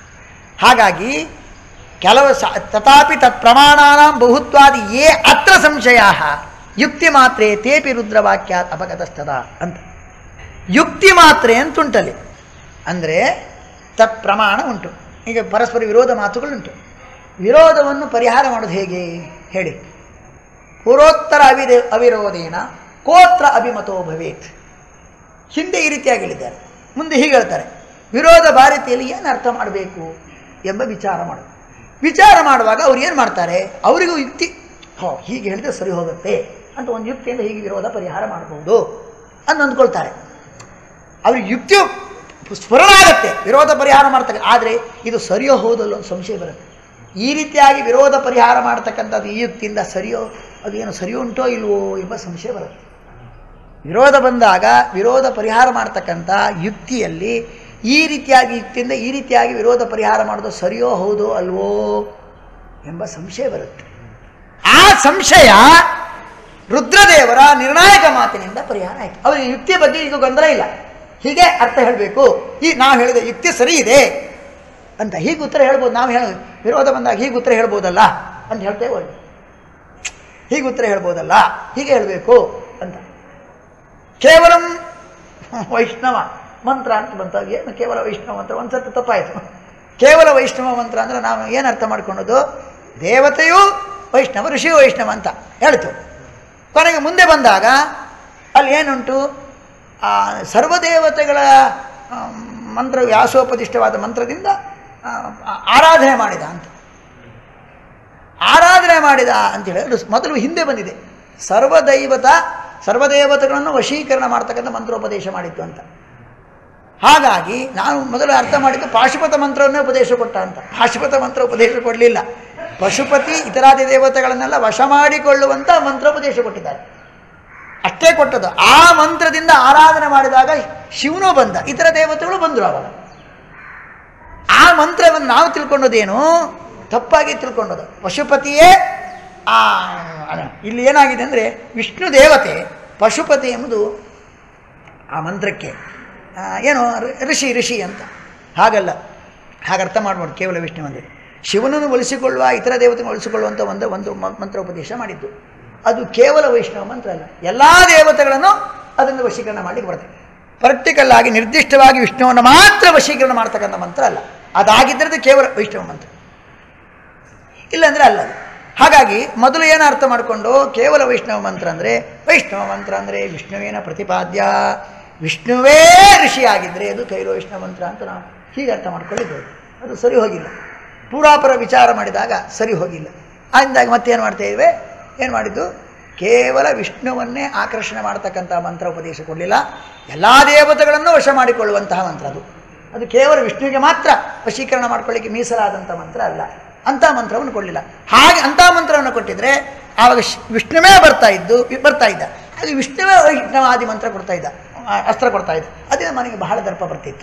ಹಾಗಾಗಿ ಕೆಲವು ಸ ತಥಾಪಿ ತತ್ ಪ್ರಮಾಣಾನ ಬಹುತ್ವಾದಿ ಯೇ ಅತ್ರ ಸಂಶಯ ಯುಕ್ತಿ ಮಾತ್ರೇ ತೇಪಿ ರುದ್ರವಾಕ್ಯ ಅಪಗತಸ್ಥದ ಅಂತ ಯುಕ್ತಿ ಮಾತ್ರೆ ಅಂತುಂಟಲ್ಲಿ ಅಂದರೆ ತತ್ ಪ್ರಮಾಣ ಉಂಟು ಈಗ ಪರಸ್ಪರ ವಿರೋಧ ಮಾತುಗಳುಂಟು ವಿರೋಧವನ್ನು ಪರಿಹಾರ ಮಾಡೋದು ಹೇಗೆ ಹೇಳಿ ಪೂರ್ವೋತ್ತರ ಅವಿದೆ ಅವಿರೋಧೇನ ಕೋತ್ರ ಅಭಿಮತೋ ಭವೇತ್ ಹಿಂದೆ ಈ ರೀತಿಯಾಗಿ ಹೇಳಿದ್ದಾರೆ ಮುಂದೆ ಹೀಗೆ ಹೇಳ್ತಾರೆ ವಿರೋಧ ಭಾರತೀಯಲ್ಲಿ ಏನು ಅರ್ಥ ಮಾಡಬೇಕು ಎಂಬ ವಿಚಾರ ಮಾಡೋದು ವಿಚಾರ ಮಾಡುವಾಗ ಅವ್ರು ಏನು ಮಾಡ್ತಾರೆ ಅವರಿಗೂ ಯುಕ್ತಿ ಹೋ ಹೀಗೆ ಹೇಳಿದ್ರೆ ಸರಿ ಹೋಗುತ್ತೆ ಅಂತ ಒಂದು ಯುಕ್ತಿಯಿಂದ ಹೀಗೆ ವಿರೋಧ ಪರಿಹಾರ ಮಾಡಬಹುದು ಅಂತ ಅಂದ್ಕೊಳ್ತಾರೆ ಅವ್ರಿಗೆ ಯುಕ್ತಿಯು ಸ್ಫುರಣ ಆಗುತ್ತೆ ವಿರೋಧ ಪರಿಹಾರ ಮಾಡ್ತಕ್ಕ ಆದರೆ ಇದು ಸರಿಯೋ ಹೌದಲ್ಲೋ ಅಂತ ಸಂಶಯ ಬರುತ್ತೆ ಈ ರೀತಿಯಾಗಿ ವಿರೋಧ ಪರಿಹಾರ ಮಾಡ್ತಕ್ಕಂಥದ್ದು ಈ ಯುಕ್ತಿಯಿಂದ ಸರಿಯೋ ಅದೇನು ಸರಿ ಉಂಟೋ ಇಲ್ವೋ ಎಂಬ ಸಂಶಯ ಬರುತ್ತೆ ವಿರೋಧ ಬಂದಾಗ ವಿರೋಧ ಪರಿಹಾರ ಮಾಡ್ತಕ್ಕಂಥ ಯುಕ್ತಿಯಲ್ಲಿ ಈ ರೀತಿಯಾಗಿ ಯುಕ್ತಿಯಿಂದ ಈ ರೀತಿಯಾಗಿ ವಿರೋಧ ಪರಿಹಾರ ಮಾಡೋದು ಸರಿಯೋ ಹೌದೋ ಅಲ್ವೋ ಎಂಬ ಸಂಶಯ ಬರುತ್ತೆ ಆ ಸಂಶಯ ರುದ್ರದೇವರ ನಿರ್ಣಾಯಕ ಮಾತಿನಿಂದ ಪರಿಹಾರ ಆಯಿತು ಅವರಿಗೆ ಯುಕ್ತಿಯ ಬಗ್ಗೆ ಈಗ ಗೊಂದಲ ಇಲ್ಲ ಹೀಗೆ ಅರ್ಥ ಹೇಳಬೇಕು ಈ ನಾವು ಹೇಳಿದ ಯುಕ್ತಿ ಸರಿ ಇದೆ ಅಂತ ಹೀಗೆ ಉತ್ತರ ಹೇಳ್ಬೋದು ನಾವು ಹೇಳ ವಿರೋಧ ಬಂದಾಗ ಹೀಗೆ ಉತ್ತರ ಹೇಳ್ಬೋದಲ್ಲ ಅಂತ ಹೇಳ್ತೇವೆ ಒಳ್ಳೆ ಹೀಗೆ ಉತ್ತರ ಹೇಳ್ಬೋದಲ್ಲ ಹೀಗೆ ಹೇಳಬೇಕು ಅಂತ ಕೇವಲ ವೈಷ್ಣವ ಮಂತ್ರ ಅಂತ ಬಂತ ಏನು ಕೇವಲ ವೈಷ್ಣವ ಮಂತ್ರ ಒಂದು ಸತಿ ತಪ್ಪಾಯಿತು ಕೇವಲ ವೈಷ್ಣವ ಮಂತ್ರ ಅಂದರೆ ನಾವು ಏನು ಅರ್ಥ ಮಾಡ್ಕೊಳ್ಳೋದು ದೇವತೆಯು ವೈಷ್ಣವ ಋಷಿಯು ವೈಷ್ಣವ ಅಂತ ಹೇಳ್ತು ಕೊನೆಗೆ ಮುಂದೆ ಬಂದಾಗ ಅಲ್ಲಿ ಏನುಂಟು ಆ ಸರ್ವದೇವತೆಗಳ ಆ, ಮಂತ್ರ ವ್ಯಾಸೋಪದಿಷ್ಟವಾದ ಮಂತ್ರದಿಂದ ಆ, ಆ- ಆರಾಧನೆ ಮಾಡಿದ ಅಂತ ಆರಾಧನೆ ಮಾಡಿದ ಅಂತ ಹೇಳಿ ಮೊದಲು ಹಿಂದೆ ಬಂದಿದೆ ಸರ್ವದೈವತ ಸರ್ವದೇವತೆಗಳನ್ನು ವಶೀಕರಣ ಮಾಡ್ತಕ್ಕಂಥ ಮಂತ್ರೋಪದೇಶ ಮಾಡಿತ್ತು ಅಂತ ಹಾಗಾಗಿ ನಾನು ಮೊದಲು ಅರ್ಥ ಮಾಡಿದ್ದು ಪಾಶುಪತ ಮಂತ್ರವನ್ನೇ ಉಪದೇಶ ಕೊಟ್ಟ ಅಂತ ಪಾಶುಪತ ಮಂತ್ರ ಉಪದೇಶ ಕೊಡಲಿಲ್ಲ ಪಶುಪತಿ ಇತರಾದಿ ದೇವತೆಗಳನ್ನೆಲ್ಲ ವಶ ಮಾಡಿಕೊಳ್ಳುವಂಥ ಮಂತ್ರೋಪದೇಶ ಕೊಟ್ಟಿದ್ದಾರೆ ಅಷ್ಟೇ ಕೊಟ್ಟದ್ದು ಆ ಮಂತ್ರದಿಂದ ಆರಾಧನೆ ಮಾಡಿದಾಗ ಶಿವನು ಬಂದ ಇತರ ದೇವತೆಗಳು ಬಂದರು ಅವಾಗ ಆ ಮಂತ್ರವನ್ನು ನಾವು ತಿಳ್ಕೊಂಡೋದೇನು ತಪ್ಪಾಗಿ ತಿಳ್ಕೊಂಡದ್ದು ಪಶುಪತಿಯೇ ಆ ಅಲ್ಲ, ಇಲ್ಲಿ ಏನಾಗಿದೆ ಅಂದರೆ ವಿಷ್ಣು ದೇವತೆ ಪಶುಪತಿ ಎಂಬುದು ಆ ಮಂತ್ರಕ್ಕೆ ಆ, ಏನು ಋ- ಋಷಿ ಋಷಿ ಅಂತ ಹಾಗಲ್ಲ ಹಾಗೆ ಅರ್ಥ ಮಾಡ್ಬೋದು ಕೇವಲ ವಿಷ್ಣು ಮಂದಿರ ಶಿವನನ್ನು ಒಲಿಸಿಕೊಳ್ಳುವ ಇತರ ದೇವತೆಗಳನ್ನು ಒಲಿಸಿಕೊಳ್ಳುವಂಥ ಒಂದು ಒಂದು ಮ- ಮಂತ್ರ ಉಪದೇಶ ಮಾಡಿದ್ದು ಅದು ಕೇವಲ ವೈಷ್ಣವ ಮಂತ್ರ ಅಲ್ಲ ಎಲ್ಲ ದೇವತೆಗಳನ್ನು ಅದನ್ನು ವಶೀಕರಣ ಮಾಡಲಿಕ್ಕೆ ಬರುತ್ತೆ ಪರ್ಟಿಕಲ್ ಆಗಿ ನಿರ್ದಿಷ್ಟವಾಗಿ ವಿಷ್ಣುವನ್ನು ಮಾತ್ರ ವಶೀಕರಣ ಮಾಡ್ತಕ್ಕಂಥ ಮಂತ್ರ ಅಲ್ಲ ಅದಾಗಿದ್ದರೆ ಅದು ಕೇವಲ ವೈಷ್ಣವ ಮಂತ್ರ ಇಲ್ಲಾಂದರೆ ಅಲ್ಲ ಅದು. ಹಾಗಾಗಿ ಮೊದಲು ಏನು ಅರ್ಥ ಮಾಡಿಕೊಂಡು ಕೇವಲ ವೈಷ್ಣವ ಮಂತ್ರ ಅಂದರೆ ವೈಷ್ಣವ ಮಂತ್ರ ಅಂದರೆ ವಿಷ್ಣುವಿನ ಪ್ರತಿಪಾದ್ಯ ವಿಷ್ಣುವೇ ಋಷಿಯಾಗಿದ್ದರೆ ಅದು ಕೈಲ ವೈಷ್ಣವ ಮಂತ್ರ ಅಂತ ನಾವು ಹೀಗೆ ಅರ್ಥ ಮಾಡ್ಕೊಂಡಿದ್ದೇವೆ ಅದು ಸರಿ ಹೋಗಿಲ್ಲ ಪೂರಾಪರ ವಿಚಾರ ಮಾಡಿದಾಗ ಸರಿ ಹೋಗಿಲ್ಲ ಅಂದಾಗ ಮತ್ತೇನು ಮಾಡ್ತಾ ಇದ್ದೇವೆ ಏನು ಮಾಡಿದ್ದು ಕೇವಲ ವಿಷ್ಣುವನ್ನೇ ಆಕರ್ಷಣೆ ಮಾಡ್ತಕ್ಕಂಥ ಮಂತ್ರ ಉಪದೇಶ ಕೊಡಲಿಲ್ಲ ಎಲ್ಲ ದೇವತೆಗಳನ್ನು ವಶ ಮಾಡಿಕೊಳ್ಳುವಂತಹ ಮಂತ್ರ ಅದು ಅದು ಕೇವಲ ವಿಷ್ಣುವಿಗೆ ಮಾತ್ರ ವಶೀಕರಣ ಮಾಡ್ಕೊಳ್ಳಿಕ್ಕೆ ಮೀಸಲಾದಂಥ ಮಂತ್ರ ಅಲ್ಲ ಅಂಥ ಮಂತ್ರವನ್ನು ಕೊಡಲಿಲ್ಲ ಹಾಗೆ ಅಂಥ ಮಂತ್ರವನ್ನು ಕೊಟ್ಟಿದ್ರೆ ಆವಾಗ ಶ್- ವಿಷ್ಣುವೇ ಬರ್ತಾ ಇದ್ದು ವಿ- ಬರ್ತಾ ಇದ್ದ ಅದು ವಿಷ್ಣುವೇ ವೈಷ್ಣವಾದಿ ಮಂತ್ರ ಕೊಡ್ತಾ ಇದ್ದ ಆ, ಅಸ್ತ್ರ ಕೊಡ್ತಾ ಇದ್ದ ಅದೇ ಮನೆಗೆ ಬಹಳ ದರ್ಪ ಬರ್ತಿತ್ತು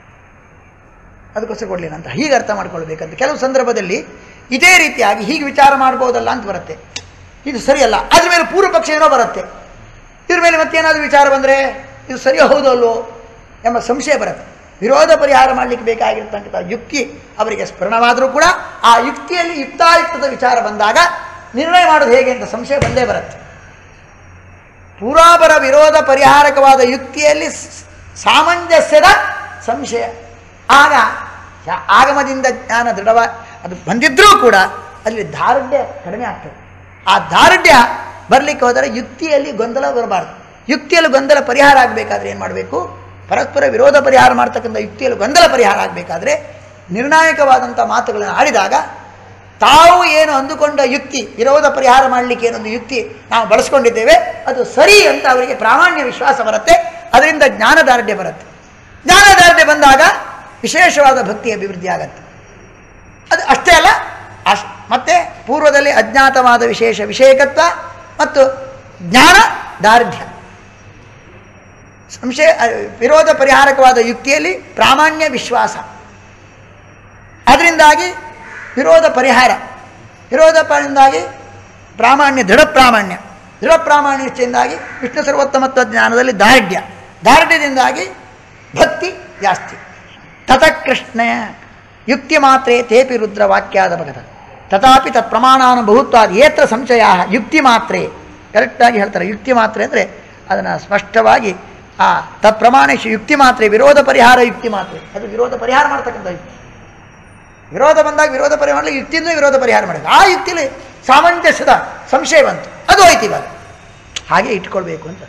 ಅದಕ್ಕೋಸ್ಕರ ಕೊಡಲಿಲ್ಲ ಅಂತ ಹೀಗೆ ಅರ್ಥ ಮಾಡ್ಕೊಳ್ಬೇಕಂತ ಕೆಲವು ಸಂದರ್ಭದಲ್ಲಿ ಇದೇ ರೀತಿಯಾಗಿ ಹೀಗೆ ವಿಚಾರ ಮಾಡ್ಬೋದಲ್ಲ ಅಂತ ಬರುತ್ತೆ ಇದು ಸರಿಯಲ್ಲ ಅದ್ರ ಮೇಲೆ ಪೂರ್ವ ಪಕ್ಷ ಏನೋ ಬರುತ್ತೆ ಇದ್ರ ಮೇಲೆ ಮತ್ತೇನಾದರೂ ವಿಚಾರ ಬಂದರೆ ಇದು ಸರಿ ಹೌದು ಅಲ್ವೋ ಎಂಬ ಸಂಶಯ ಬರುತ್ತೆ ವಿರೋಧ ಪರಿಹಾರ ಮಾಡಲಿಕ್ಕೆ ಬೇಕಾಗಿರ್ತಕ್ಕಂಥ ಯುಕ್ತಿ ಅವರಿಗೆ ಸ್ಮರಣವಾದರೂ ಕೂಡ ಆ ಯುಕ್ತಿಯಲ್ಲಿ ಯುಕ್ತಾಯುಕ್ತದ ವಿಚಾರ ಬಂದಾಗ ನಿರ್ಣಯ ಮಾಡೋದು ಹೇಗೆ ಅಂತ ಸಂಶಯ ಬಂದೇ ಬರುತ್ತೆ ಪೂರ್ವಾಪರ ವಿರೋಧ ಪರಿಹಾರಕವಾದ ಯುಕ್ತಿಯಲ್ಲಿ ಸ್- ಸಾಮಂಜಸ್ಯದ ಸಂಶಯ ಆಗ ಯಾ- ಆಗಮದಿಂದ ಜ್ಞಾನ ದೃಢವ ಅದು ಬಂದಿದ್ರೂ ಕೂಡ ಅಲ್ಲಿ ದಾರುಢ್ಯ ಕಡಿಮೆ ಆಗ್ತದೆ ಆ ದಾರುಢ್ಯ ಬರಲಿಕ್ಕೆ ಹೋದರೆ ಯುಕ್ತಿಯಲ್ಲಿ ಗೊಂದಲ ಬರಬಾರ್ದು ಯುಕ್ತಿಯಲ್ಲಿ ಗೊಂದಲ ಪರಿಹಾರ ಆಗಬೇಕಾದ್ರೆ ಏನು ಮಾಡಬೇಕು ಪರಸ್ಪರ ವಿರೋಧ ಪರಿಹಾರ ಮಾಡ್ತಕ್ಕಂಥ ಯುಕ್ತಿಯಲ್ಲಿ ಗೊಂದಲ ಪರಿಹಾರ ಆಗಬೇಕಾದ್ರೆ ನಿರ್ಣಾಯಕವಾದಂಥ ಮಾತುಗಳನ್ನು ಆಡಿದಾಗ ತಾವು ಏನು ಅಂದುಕೊಂಡ ಯುಕ್ತಿ ವಿರೋಧ ಪರಿಹಾರ ಮಾಡಲಿಕ್ಕೆ ಏನೊಂದು ಯುಕ್ತಿ ನಾವು ಬಳಸ್ಕೊಂಡಿದ್ದೇವೆ ಅದು ಸರಿ ಅಂತ ಅವರಿಗೆ ಪ್ರಾಮಾಣ್ಯ ವಿಶ್ವಾಸ ಬರುತ್ತೆ ಅದರಿಂದ ಜ್ಞಾನದಾರ್ಢ್ಯ ಬರುತ್ತೆ ಜ್ಞಾನದಾರ್ಢ್ಯ ಬಂದಾಗ ವಿಶೇಷವಾದ ಭಕ್ತಿ ಅಭಿವೃದ್ಧಿ ಆಗತ್ತೆ ಅದು ಅಷ್ಟೇ ಅಲ್ಲ ಅಶ್ ಮತ್ತೆ ಪೂರ್ವದಲ್ಲಿ ಅಜ್ಞಾತವಾದ ವಿಶೇಷ ವಿಷಯಕತ್ವ ಮತ್ತು ಜ್ಞಾನ ದಾರ್ಢ್ಯ ಸಂಶಯ ಅ, ವಿರೋಧ ಪರಿಹಾರಕವಾದ ಯುಕ್ತಿಯಲ್ಲಿ ಪ್ರಾಮಾಣ್ಯ ವಿಶ್ವಾಸ ಅದರಿಂದಾಗಿ ವಿರೋಧ ಪರಿಹಾರ ವಿರೋಧ ಪರಿಂದಾಗಿ ಪ್ರಾಮಾಣ್ಯ ದೃಢ ಪ್ರಾಮಾಣ್ಯ ದೃಢ ಪ್ರಾಮಾಣ್ಯತೆಯಿಂದಾಗಿ ವಿಷ್ಣು ಸರ್ವೋತ್ತಮತ್ವ ಜ್ಞಾನದಲ್ಲಿ ದಾರ್ಢ್ಯ ದಾರ್ಢ್ಯದಿಂದಾಗಿ ಭಕ್ತಿ ಜಾಸ್ತಿ ತತಕೃಷ್ಣ ಯುಕ್ತಿ ಮಾತ್ರೇ ತೇಪಿ ರುದ್ರ ವಾಕ್ಯಾದ ಭಗತ ತಥಾಪಿ ತತ್ ಪ್ರಮಾಣಾನುಭೂತ್ವಾದ ಏತ್ರ ಸಂಶಯ ಯುಕ್ತಿ ಮಾತ್ರೇ ಕರೆಕ್ಟಾಗಿ ಹೇಳ್ತಾರೆ ಯುಕ್ತಿ ಮಾತ್ರೆ ಅಂದರೆ ಅದನ್ನು ಸ್ಪಷ್ಟವಾಗಿ ಆ ತತ್ ಪ್ರಮಾಣೇಶು ಯುಕ್ತಿ ಮಾತ್ರೆ ವಿರೋಧ ಪರಿಹಾರ ಯುಕ್ತಿ ಮಾತ್ರೆ ಅದು ವಿರೋಧ ಪರಿಹಾರ ಮಾಡ್ತಕ್ಕಂಥ ಯುಕ್ತಿ ವಿರೋಧ ಬಂದಾಗ ವಿರೋಧ ಪರಿಹಾರ ಮಾಡಲಿ ಯುಕ್ತಿಯಿಂದ ವಿರೋಧ ಪರಿಹಾರ ಮಾಡೋದು ಆ ಯುಕ್ತಿಲಿ ಸಾಮಂಜಸ್ಯದ ಸಂಶಯ ಬಂತು ಅದು ಹೋಯ್ತು ಇವಾಗ ಹಾಗೆ ಇಟ್ಕೊಳ್ಬೇಕು ಅಂತ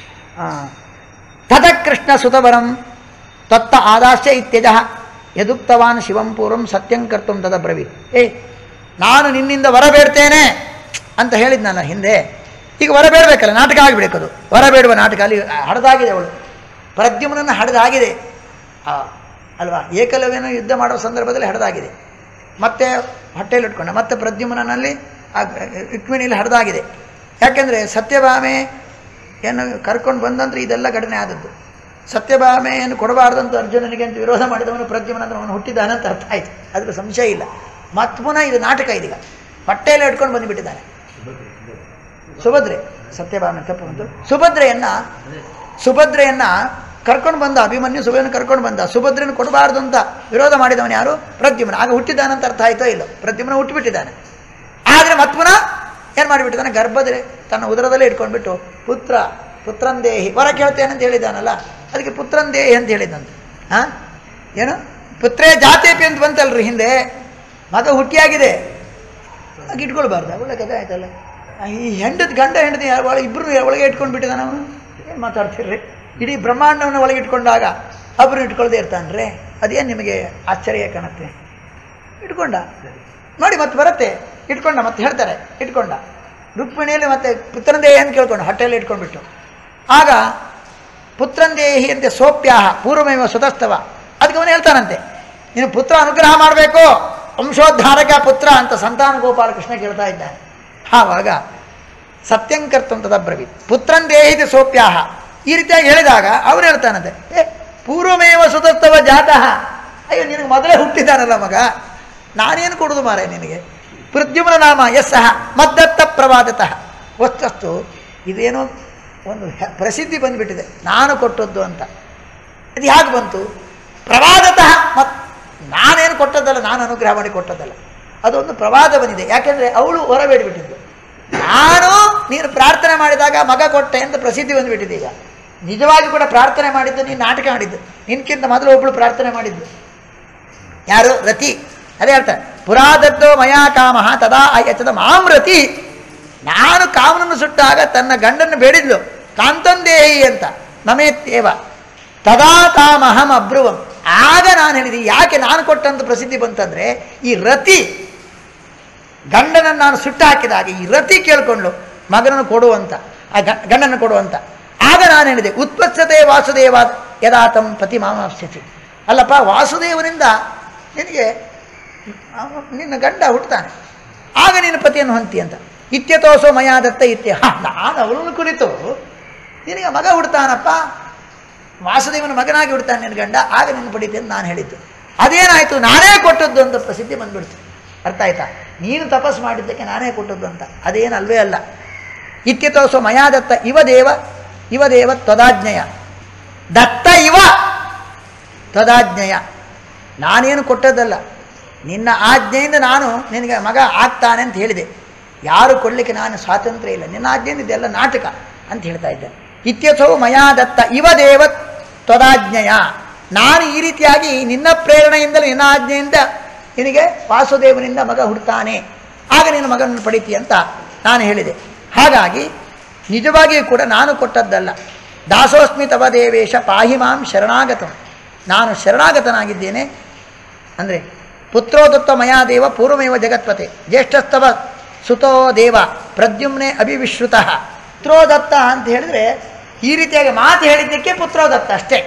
ತದಕೃಷ್ಣ ಸುತವರಂ ತತ್ತ ಆದಾಸ್ಯ ಇತ್ಯಜ ಯದುಕ್ತವಾನ್ ಶಿವಂ ಪೂರ್ವಂ ಸತ್ಯಂ ಕರ್ತು ತದಬ್ರವಿ ಏ ನಾನು ನಿನ್ನಿಂದ ವರ ಬೇಡ್ತೇನೆ ಅಂತ ಹೇಳಿದ್ನಲ್ಲ ಹಿಂದೆ ಈಗ ವರ ಬೇಡಬೇಕಲ್ಲ ನಾಟಕ ಆಗಿಬಿಡಬೇಕದು ವರ ಬೇಡುವ ನಾಟಕ ಅಲ್ಲಿ ಹಡ್ದಾಗಿದೆ ಅವಳು ಪ್ರದ್ಯುಮ್ನನ್ನು ಹಡ್ದಾಗಿದೆ ಆ, ಅಲ್ವಾ ಏಕಲವ್ಯನ ಯುದ್ಧ ಮಾಡುವ ಸಂದರ್ಭದಲ್ಲಿ ಹಡ್ದಾಗಿದೆ ಮತ್ತೆ ಹೊಟ್ಟೆಯಲ್ಲಿ ಇಟ್ಕೊಂಡ ಮತ್ತೆ ಪ್ರದ್ಯುಮ್ನಲ್ಲಿ ಆ ರುಕ್ಮಿಣಿಯಲ್ಲಿ ಹಡ್ದಾಗಿದೆ ಯಾಕೆಂದರೆ ಸತ್ಯಭಾಮೆ ಏನು ಕರ್ಕೊಂಡು ಬಂದಂದ್ರೆ ಇದೆಲ್ಲ ಘಟನೆ ಆದದ್ದು ಸತ್ಯಭಾಮೆಯನ್ನು ಕೊಡಬಾರ್ದಂತ ಅರ್ಜುನನಿಗೆ ಅಂತ ವಿರೋಧ ಮಾಡಿದವನು ಪ್ರದ್ಯುಮ್ನ ಅಂದ್ರೆ ಅವನು ಹುಟ್ಟಿದ್ದಾನೆ ಅಂತ ಅರ್ಥ ಆಯಿತು ಅದ್ರ ಸಂಶಯ ಇಲ್ಲ ಮತ್ತೆ ಪುನಃ ಇದು ನಾಟಕ ಇದೀಗ ಹೊಟ್ಟೆಯಲ್ಲಿ ಇಟ್ಕೊಂಡು ಬಂದುಬಿಟ್ಟಿದ್ದಾನೆ ಸುಭದ್ರೆ ಸತ್ಯಭಾಮ ತಪ್ಪು ಬಂತು ಸುಭದ್ರೆಯನ್ನ ಸುಭದ್ರೆಯನ್ನ ಕರ್ಕೊಂಡು ಬಂದ ಅಭಿಮನ್ಯು ಸುಭೆಯನ್ನು ಕರ್ಕೊಂಡು ಬಂದ ಸುಭದ್ರೆಯನ್ನು ಕೊಡಬಾರ್ದು ಅಂತ ವಿರೋಧ ಮಾಡಿದವನು ಯಾರು ಪ್ರದ್ಯುಮ್ನ ಆಗ ಹುಟ್ಟಿದ್ದಾನಂತ ಅರ್ಥ ಆಯ್ತೋ ಇಲ್ಲೋ ಪ್ರದ್ಯುಮ್ನ ಹುಟ್ಟುಬಿಟ್ಟಿದ್ದಾನೆ ಆದರೆ ಮತ್ ಪುನಃ ಏನು ಮಾಡಿಬಿಟ್ಟಿದ್ದಾನೆ ಗರ್ಭದಲ್ಲಿ ತನ್ನ ಉದರದಲ್ಲೇ ಇಟ್ಕೊಂಡ್ಬಿಟ್ಟು ಪುತ್ರ ಪುತ್ರಂದೇಹಿ ವರ ಕೇಳ್ತೇನೆ ಅಂತ ಹೇಳಿದ್ದಾನಲ್ಲ ಅದಕ್ಕೆ ಪುತ್ರಂದೇಹಿ ಅಂತ ಹೇಳಿದಂತೆ ಹಾಂ ಏನು ಪುತ್ರೇ ಜಾತೇಪಿ ಅಂತ ಬಂತಲ್ರಿ ಹಿಂದೆ ಮಗ ಹುಟ್ಟಿಯಾಗಿದೆ ಆಗ ಇಟ್ಕೊಳ್ಬಾರ್ದು ಒಳ್ಳೆ ಕಥೆ ಆಯ್ತಲ್ಲ ಆ, ಈ ಹೆಂಡದ ಗಂಡ ಹೆಂಡತಿ ಒಳಗೆ ಇಬ್ಬರು ಒಳಗೆ ಇಟ್ಕೊಂಡು ಬಿಟ್ಟಿದ್ದಾನೆ ಅವನು ಏನು ಮಾತಾಡ್ತೀರ್ರಿ ಇಡೀ ಬ್ರಹ್ಮಾಂಡವನ್ನು ಒಳಗೆ ಇಟ್ಕೊಂಡಾಗ ಒಬ್ಬರು ಇಟ್ಕೊಳ್ದೇ ಇರ್ತಾನ್ರಿ ಅದೇನು ನಿಮಗೆ ಆಶ್ಚರ್ಯ ಕಾಣುತ್ತೆ ಇಟ್ಕೊಂಡ ನೋಡಿ ಮತ್ತೆ ಬರುತ್ತೆ ಇಟ್ಕೊಂಡ ಮತ್ತೆ ಹೇಳ್ತಾರೆ ಇಟ್ಕೊಂಡ ರುಕ್ಮಿಣಿಯಲ್ಲಿ ಮತ್ತೆ ಪುತ್ರಂದೇಹಿ ಅಂತ ಕೇಳ್ಕೊಂಡು ಹೊಟ್ಟೆಯಲ್ಲಿ ಇಟ್ಕೊಂಡ್ಬಿಟ್ಟು ಆಗ ಪುತ್ರಂದೇಹಿ ಅಂತೆ ಸೋಪ್ಯಾಹ ಪೂರ್ವಮೇವ ಸ್ವತಸ್ತವ ಅದಕ್ಕೆ ಅವನು ಹೇಳ್ತಾನಂತೆ ನೀನು ಪುತ್ರ ಅನುಗ್ರಹ ಮಾಡಬೇಕು ವಂಶೋದ್ಧಾರಕ ಪುತ್ರ ಅಂತ ಸಂತಾನ ಗೋಪಾಲಕೃಷ್ಣ ಕೇಳ್ತಾ ಇದ್ದಾನೆ ಆವಾಗ ಸತ್ಯಂಕರ್ತಂ ತದಬ್ರವೀತ್ ಪುತ್ರನ್ ದೇಹಿತ ಸೋಪ್ಯಾಹ ಈ ರೀತಿಯಾಗಿ ಹೇಳಿದಾಗ ಅವ್ರು ಹೇಳ್ತಾನಂತೆ ಏ ಪೂರ್ವಮೇವ ಸುತಸ್ತವ ಜಾತಃ ಅಯ್ಯೋ ನಿನಗೆ ಮೊದಲೇ ಹುಟ್ಟಿದಾನಲ್ಲ ಮಗ ನಾನೇನು ಕೊಡುದು ಮಾರ ನಿನಗೆ ಪ್ರದ್ಯುಮ್ನ ನಾಮ ಯಸ್ಸಹ ಮದ್ದತ್ತ ಪ್ರವಾದತಃ ವಸ್ತಸ್ತು ಇದೇನೋ ಒಂದು ಹೆ- ಪ್ರಸಿದ್ಧಿ ಬಂದುಬಿಟ್ಟಿದೆ ನಾನು ಕೊಟ್ಟದ್ದು ಅಂತ ಅದು ಹೇಗೆ ಬಂತು ಪ್ರವಾದತಃ ಮತ್ ನಾನೇನು ಕೊಟ್ಟದ್ದಲ್ಲ ನಾನು ಅನುಗ್ರಹ ಮಾಡಿ ಕೊಟ್ಟದ್ದಲ್ಲ ಅದೊಂದು ಪ್ರವಾದ ಬಂದಿದೆ ಯಾಕೆಂದರೆ ಅವಳು ಹೊರಬೇಡಿಬಿಟ್ಟಿದ್ದು ನಾನು ನೀನು ಪ್ರಾರ್ಥನೆ ಮಾಡಿದಾಗ ಮಗ ಕೊಟ್ಟೆ ಅಂತ ಪ್ರಸಿದ್ಧಿ ಬಂದುಬಿಟ್ಟಿದೆ ಈಗ ನಿಜವಾಗಿ ಕೂಡ ಪ್ರಾರ್ಥನೆ ಮಾಡಿದ್ದು ನೀನು ನಾಟಕ ಮಾಡಿದ್ದು ನಿನ್ಕಿಂತ ಮೊದಲು ಒಬ್ಬಳು ಪ್ರಾರ್ಥನೆ ಮಾಡಿದ್ದು ಯಾರು ರತಿ ಅದೇ ಅರ್ಥ ಪುರಾದತ್ತೋ ಮಯಾ ಕಾಮ ತದಾ ಅಯಚದ ಮಾಂ ರತಿ ನಾನು ಕಾಮನನ್ನು ಸುಟ್ಟಾಗ ತನ್ನ ಗಂಡನ್ನು ಬೇಡಿದ್ಲು ಕಾಂತಂದೇಹಿ ಅಂತ ನಮೇತ್ಯೇವ ತದಾ ತಾಮಹಂ ಅಬ್ರುವಂ ಆಗ ನಾನು ಹೇಳಿದೆ ಯಾಕೆ ನಾನು ಕೊಟ್ಟಂತ ಪ್ರಸಿದ್ಧಿ ಬಂತಂದ್ರೆ ಈ ರತಿ ಗಂಡನನ್ನು ನಾನು ಸುಟ್ಟು ಹಾಕಿದಾಗ ಈ ರತಿ ಕೇಳ್ಕೊಂಡ್ಲು ಮಗನನ್ನು ಕೊಡುವಂತ ಆ ಗ- ಗಂಡನ ಕೊಡುವಂತ ಆಗ ನಾನು ಹೇಳಿದೆ ಉತ್ಪತ್ಸತೆ ವಾಸುದೇವ ಯದಾತಂ ಪತಿ ಮಾಮಾಪ್ಸ್ಯತಿ ಅಲ್ಲಪ್ಪ ವಾಸುದೇವನಿಂದ ನಿನಗೆ ಅವ- ನಿನ್ನ ಗಂಡ ಹುಟ್ಟುತ್ತಾನೆ ಆಗ ನಿನ್ನ ಪತಿಯನ್ನು ಹೊಂತಿ ಅಂತ ಇತ್ಯತೋಸೋ ಮಯಾದತ್ತ ಇತ್ಯ ಹ, ನಾನು ಅವಳನ್ನು ಕುರಿತು ನಿನಗೆ ಮಗ ಹುಡ್ತಾನಪ್ಪ ವಾಸುದೇವನ ಮಗನಾಗಿ ಹುಡ್ತಾನೆ ನಿನ್ನ ಗಂಡ ಆಗ ನಿನ್ನ ಪಡಿತೆ ಅಂತ ನಾನು ಹೇಳಿದ್ದು ಅದೇನಾಯಿತು ನಾನೇ ಕೊಟ್ಟದ್ದು ಅಂತ ಪ್ರಸಿದ್ಧಿ ಬಂದ್ಬಿಡ್ತು ಅರ್ಥ ಆಯ್ತಾ ನೀನು ತಪಸ್ಸು ಮಾಡಿದ್ದಕ್ಕೆ ನಾನೇ ಕೊಟ್ಟದ್ದು ಅಂತ ಅದೇನು ಅಲ್ವೇ ಅಲ್ಲ ಇತ್ಯತೋಸೋ ಮಯಾದತ್ತ ಇವ ದೇವ ಇವ ದೇವ ತ್ವದಾಜ್ಞೆಯ ದತ್ತ ಇವ ತ್ವದಾಜ್ಞೆಯ ನಾನೇನು ಕೊಟ್ಟದ್ದಲ್ಲ ನಿನ್ನ ಆಜ್ಞೆಯಿಂದ ನಾನು ನಿನಗೆ ಮಗ ಆಗ್ತಾನೆ ಅಂತ ಹೇಳಿದೆ ಯಾರು ಕೊಡಲಿಕ್ಕೆ ನಾನು ಸ್ವಾತಂತ್ರ್ಯ ಇಲ್ಲ ನಿನ್ನ ಆಜ್ಞೆಯಿಂದ ಇದೆಲ್ಲ ನಾಟಕ ಅಂತ ಹೇಳ್ತಾ ಇದ್ದೆ ಇತ್ಯಥೋ ಮಯಾ ದತ್ತ ಇವ ದೇವ ತ್ವದಾಜ್ಞೆಯ ನಾನು ಈ ರೀತಿಯಾಗಿ ನಿನ್ನ ಪ್ರೇರಣೆಯಿಂದಲೇ ನಿನ್ನ ಆಜ್ಞೆಯಿಂದ ನಿನಗೆ ವಾಸುದೇವನಿಂದ ಮಗ ಹುಡ್ತಾನೆ ಆಗ ನಿನ್ನ ಮಗನನ್ನು ಪಡಿತಿ ಅಂತ ನಾನು ಹೇಳಿದೆ ಹಾಗಾಗಿ ನಿಜವಾಗಿಯೂ ಕೂಡ ನಾನು ಕೊಟ್ಟದ್ದಲ್ಲ ದಾಸೋಸ್ಮಿ ತವ ದೇವೇಶ ಪಾಹಿ ಮಾಂ ಶರಣಾಗತಂ ನಾನು ಶರಣಾಗತನಾಗಿದ್ದೇನೆ ಅಂದರೆ ಪುತ್ರೋ ದತ್ತ ಮಯಾ ದೇವ ಪೂರ್ವಮೇವ ಜಗತ್ಪತೆ ಜ್ಯೇಷ್ಠಸ್ತವ ಸುತೋ ದೇವ ಪ್ರದ್ಯುಮ್ನೆ ಅಭಿವಿಶ್ರುತಃ ಪುತ್ರೋ ದತ್ತ ಅಂತ ಹೇಳಿದ್ರೆ ಈ ರೀತಿಯಾಗಿ ಮಾತು ಹೇಳಿದ್ದಕ್ಕೆ ಪುತ್ರೋ ದತ್ತ ಅಷ್ಟೇ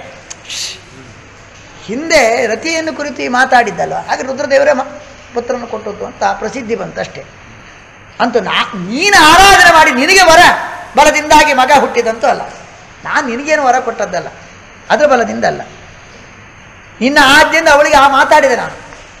ಹಿಂದೆ ರತಿಯನ್ನು ಕುರಿತು ಈ ಮಾತಾಡಿದ್ದಲ್ವ ಹಾಗೆ ರುದ್ರದೇವರೇ ಮ ಪುತ್ರನ ಕೊಟ್ಟದ್ದು ಅಂತ ಪ್ರಸಿದ್ಧಿ ಬಂತಷ್ಟೇ ಅಂತೂ ನಾ ನೀನು ಆರಾಧನೆ ಮಾಡಿ ನಿನಗೆ ವರ ಬಲದಿಂದಾಗಿ ಮಗ ಹುಟ್ಟಿದಂತೂ ಅಲ್ಲ ನಾನು ನಿನಗೇನು ವರ ಕೊಟ್ಟದ್ದಲ್ಲ ಅದರ ಬಲದಿಂದ ಅಲ್ಲ ನಿನ್ನ ಆದ್ಯದಿಂದ ಅವಳಿಗೆ ಆ ಮಾತಾಡಿದೆ ನಾನು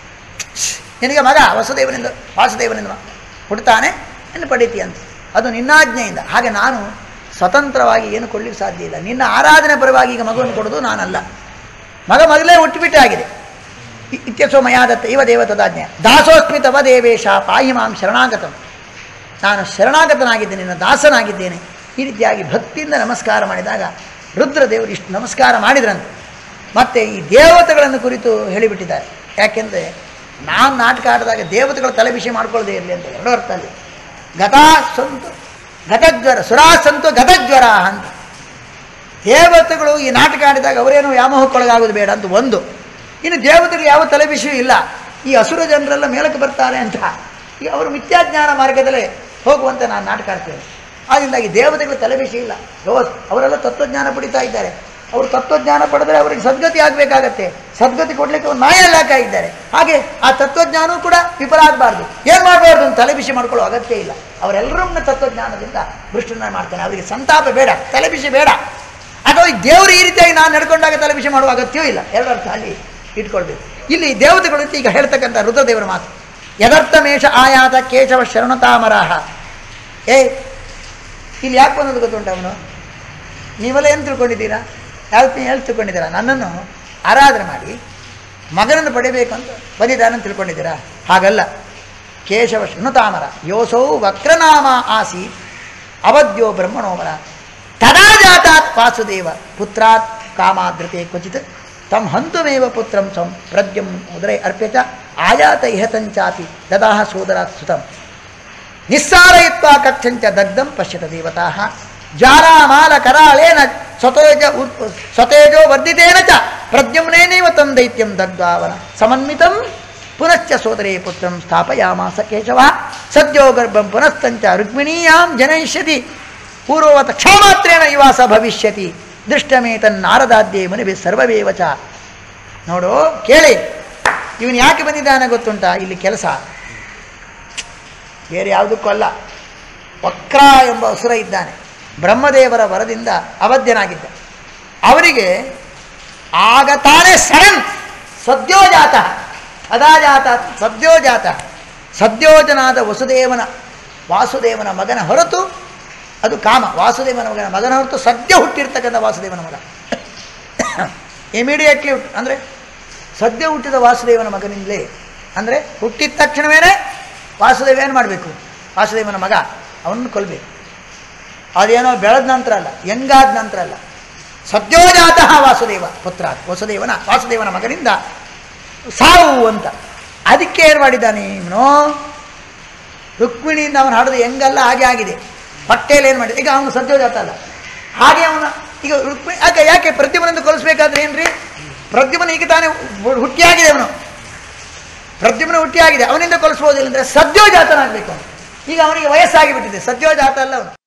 ನಿನಗೆ ಮಗ ವಸುದೇವನಿಂದ ವಾಸುದೇವನಿಂದ ಹುಡ್ತಾನೆ ನಿನ್ನ ಪಡೀತಿ ಅಂತ ಅದು ನಿನ್ನಾಜ್ಞೆಯಿಂದ ಹಾಗೆ ನಾನು ಸ್ವತಂತ್ರವಾಗಿ ಏನು ಕೊಡ್ಲಿಕ್ಕೆ ಸಾಧ್ಯ ಇಲ್ಲ ನಿನ್ನ ಆರಾಧನೆ ಪರವಾಗಿ ಈಗ ಮಗುವನ್ನು ಕೊಡೋದು ನಾನಲ್ಲ ಮಗ ಮೊದಲೇ ಹುಟ್ಟುಬಿಟ್ಟೆ ಆಗಿದೆ ಇ- ಇತ್ಯಸೋ ಮಯಾದತ್ತ ಇವ ದೇವತದಾಜ್ಞೆ ದಾಸೋಸ್ಮಿ ತವ ದೇವೇಶ ಪಾಹಿ ಮಾಂ ಶರಣಾಗತಂ ನಾನು ಶರಣಾಗತನಾಗಿದ್ದೇನೆ ನಿನ್ನ ದಾಸನಾಗಿದ್ದೇನೆ ಈ ರೀತಿಯಾಗಿ ಭಕ್ತಿಯಿಂದ ನಮಸ್ಕಾರ ಮಾಡಿದಾಗ ರುದ್ರದೇವರು ಇಷ್ಟು ನಮಸ್ಕಾರ ಮಾಡಿದ್ರಂತೆ ಮತ್ತು ಈ ದೇವತೆಗಳನ್ನು ಕುರಿತು ಹೇಳಿಬಿಟ್ಟಿದ್ದಾರೆ ಯಾಕೆಂದರೆ ನಾನು ನಾಟಕ ಆಡಿದಾಗ ದೇವತೆಗಳ ತಲೆ ಬಿಸಿ ಮಾಡ್ಕೊಳ್ಳದೆ ಇರಲಿ ಅಂತ ಎರಡು ಅರ್ಥ ಅಲ್ಲಿ ಗತಾ ಸಂತು ಗತಜ್ವರ ಸುರಾ ಸಂತು ಗತಜ್ವರ ಅಂತ ದೇವತೆಗಳು ಈ ನಾಟಕ ಆಡಿದಾಗ ಅವರೇನು ವ್ಯಾಮೋಹಕ್ಕೊಳಗಾಗೋದು ಬೇಡ ಅಂತ ಒಂದು ಇನ್ನು ದೇವತೆಗಳು ಯಾವ ತಲೆಬಿಸಿಯೂ ಇಲ್ಲ ಈ ಅಸುರ ಜನರೆಲ್ಲ ಮೇಲಕ್ಕೆ ಬರ್ತಾರೆ ಅಂತ ಈ ಅವರು ಮಿಥ್ಯಾಜ್ಞಾನ ಮಾರ್ಗದಲ್ಲೇ ಹೋಗುವಂತೆ ನಾನು ನಾಟಕ ಆಡ್ತೇನೆ ಆದ್ದರಿಂದಾಗಿ ದೇವತೆಗಳು ತಲೆಬಿಸಿ ಇಲ್ಲ ಯೋಸ್ ಅವರೆಲ್ಲ ತತ್ವಜ್ಞಾನ ಪಡಿತಾ ಇದ್ದಾರೆ ಅವರು ತತ್ವಜ್ಞಾನ ಪಡೆದ್ರೆ ಅವರಿಗೆ ಸದ್ಗತಿ ಆಗಬೇಕಾಗತ್ತೆ ಸದ್ಗತಿ ಕೊಡಲಿಕ್ಕೆ ಒಂದು ನಾಯ ಇಲಾಖೆ ಇದ್ದಾರೆ ಹಾಗೆ ಆ ತತ್ವಜ್ಞಾನವೂ ಕೂಡ ವಿಫಲ ಆಗಬಾರ್ದು ಏನು ಮಾಡಬಾರ್ದು ಅಂತ ತಲೆಬಿಸಿ ಮಾಡ್ಕೊಳ್ಳೋ ಅಗತ್ಯ ಇಲ್ಲ ಅವರೆಲ್ಲರನ್ನ ತತ್ವಜ್ಞಾನದಿಂದ ಭ್ರಷ್ಟನ ಮಾಡ್ತಾನೆ ಅವರಿಗೆ ಸಂತಾಪ ಬೇಡ ತಲೆಬಿಸಿ ಬೇಡ ಅಥವಾ ಈ ದೇವರು ಈ ರೀತಿಯಾಗಿ ನಾನು ನಡ್ಕೊಂಡಾಗ ತಲೆಬಿಸಿ ಮಾಡುವ ಅಗತ್ಯವೂ ಇಲ್ಲ ಎರಡು ಅರ್ಥ ಅಲ್ಲಿ ಇಟ್ಕೊಳ್ಬೇಕು ಇಲ್ಲಿ ದೇವತೆಗಳು ಅಂತ ಈಗ ಹೇಳ್ತಕ್ಕಂಥ ರುದ್ರದೇವರ ಮಾತು ಯದರ್ಥಮೇಶ ಆಯಾತ ಕೇಶವ ಶರಣತಾಮರಾಹ ಏ ಇಲ್ಲಿ ಯಾಕೆ ಬಂದದ್ದು ಗೊತ್ತುಂಟ ಅವನು ನೀವೆಲ್ಲ ಏನು ತಿಳ್ಕೊಂಡಿದ್ದೀರಾ ಯಾವತ್ತು ಹೇಳಿ ತಿಳ್ಕೊಂಡಿದ್ದೀರಾ ನನ್ನನ್ನು ಆರಾಧನೆ ಮಾಡಿ ಮಗನನ್ನು ಪಡಿಬೇಕು ಅಂತ ಬಂದಿದ್ದಾನಂತ ತಿಳ್ಕೊಂಡಿದ್ದೀರಾ ಹಾಗಲ್ಲ ಕೇಶವ ಶೃಣುತಾಮರ ಯೋಸೌ ವಕ್ರನಾಮ ಆಸಿ ಅವಧ್ಯೋ ಬ್ರಹ್ಮಣೋಮರ ತದಾ ಜಾತಾತ್ ವಾಸುದೇವ ಪುತ್ರಾತ್ ಕಾಮಾದ್ರತೆ ಕ್ವಚಿತ್ ತಂ ಹಂತುಮೇವ ಪುತ್ರಂ ಸ್ವಂ ಪ್ರದ್ಯಂ ಉದರೈ ಅರ್ಪ್ಯಚ ಆಯಾತ ಇಹತಂಚಾಪಿ ದದಾಹ ಸೋದರಾತ್ ಸುತಂ ನಿಸ್ಸಾರಯಿತ್ವಾ ಕಕ್ಷಂಚ ದಗ್ಧಂ ಪಶ್ಯತ ದೇವತಾ ಜಾರಾಮಾಲ ಕರಾಳೇನ ಸ್ವತೇಜ ಉತ್ ಸ್ವತೇಜೋ ವರ್ಧಿತೇನ ಚ ಪ್ರದ್ಯುಮ್ನೇನೈವ ತಂ ದೈತ್ಯಂ ದಗ್ಧಾವನ ಸಮನ್ವಿತಂ ಪುನಶ್ಚ ಸೋದರೇ ಪುತ್ರಂ ಸ್ಥಾಪಯಾಮಾಸ ಕೇಶವ ಸದ್ಯೋ ಗರ್ಭಂ ಪುನಸ್ತಂಚ ರುಕ್ಮಿಣೀಯಾಂ ಜನಯಿಷ್ಯತಿ ಪೂರ್ವವತ ಕ್ಷಮಾತ್ರೇಣ ಇವಾಸ ಭವಿಷ್ಯತಿ ದೃಷ್ಟಮೇತನ್ನಾರದಾದ್ಯೇ ಮುನಿಭಿ ಸರ್ವವೇವ ಚ ನೋಡು ಕೇಳಿ ಇವನು ಯಾಕೆ ಬಂದಿದ್ದಾನೆ ಗೊತ್ತುಂಟಾ ಇಲ್ಲಿ ಕೆಲಸ ಬೇರೆ ಯಾವುದಕ್ಕೂ ಅಲ್ಲ ವಕ್ರ ಎಂಬ ಅಸುರ ಇದ್ದಾನೆ ಬ್ರಹ್ಮದೇವರ ವರದಿಂದ ಅವಧ್ಯನಾಗಿದ್ದ ಅವರಿಗೆ ಆಗ ತಾನೇ ಸಡನ್ ಸದ್ಯೋಜಾತ ಅದಾಜಾತ ಸದ್ಯೋಜಾತ ಸದ್ಯೋಜನಾದ ವಸುದೇವನ ವಾಸುದೇವನ ಮಗನ ಹೊರತು ಅದು ಕಾಮ ವಾಸುದೇವನ ಮಗನ ಮಗನ ಹೊರತು ಸದ್ಯ ಹುಟ್ಟಿರ್ತಕ್ಕಂಥ ವಾಸುದೇವನ ಮಗ ಇಮಿಡಿಯೇಟ್ಲಿ ಅಂದರೆ ಸದ್ಯ ಹುಟ್ಟಿದ ವಾಸುದೇವನ ಮಗನಿಂದಲೇ ಅಂದರೆ ಹುಟ್ಟಿದ ತಕ್ಷಣವೇ ವಾಸುದೇವ ಏನು ಮಾಡಬೇಕು ವಾಸುದೇವನ ಮಗ ಅವನನ್ನು ಕೊಲ್ಲಬೇಕು ಅದೇನೋ ಬೆಳೆದ ನಂತರ ಅಲ್ಲ ಹೆಂಗಾದ ನಂತರ ಅಲ್ಲ ಸದ್ಯೋಜಾತ ವಾಸುದೇವ ಪುತ್ರ ವಸುದೇವನ ವಾಸುದೇವನ ಮಗನಿಂದ ಸಾವು ಅಂತ ಅದಕ್ಕೆ ಏನು ಮಾಡಿದ್ದಾನೆ ಇವನು ರುಕ್ಮಿಣಿಯಿಂದ ಅವನು ಹಾಡೋದು ಹೆಂಗಲ್ಲ ಹಾಗೆ ಆಗಿದೆ ಹೊಟ್ಟೆಯಲ್ಲಿ ಏನು ಮಾಡಿದ ಈಗ ಅವನು ಸದ್ಯೋಜಾತ ಅಲ್ಲ ಹಾಗೆ ಅವನ ಈಗ ರುಕ್ಮಿಣಿ ಯಾಕೆ ಯಾಕೆ ಪ್ರದ್ಯುಮನನ್ನು ಕೊಲಿಸ್ಬೇಕಾದ್ರೆ ಏನ್ರಿ ಪ್ರದ್ಯುಮನ ಈಗ ತಾನೇ ಹು- ಹುಟ್ಟಿಯಾಗಿದೆ ಅವನು ಪ್ರದ್ಯುಮ್ನ ಹುಟ್ಟಿಯಾಗಿದೆ ಅವನಿಂದ ಕೊಲಿಸ್ಬೋದಿಲ್ಲ ಅಂದರೆ ಸದ್ಯೋಜಾತನಾಗಬೇಕು ಅವನು ಈಗ ಅವನಿಗೆ ವಯಸ್ಸಾಗಿ ಬಿಟ್ಟಿದೆ ಸದ್ಯೋಜಾತ ಅಲ್ಲ ಅವನು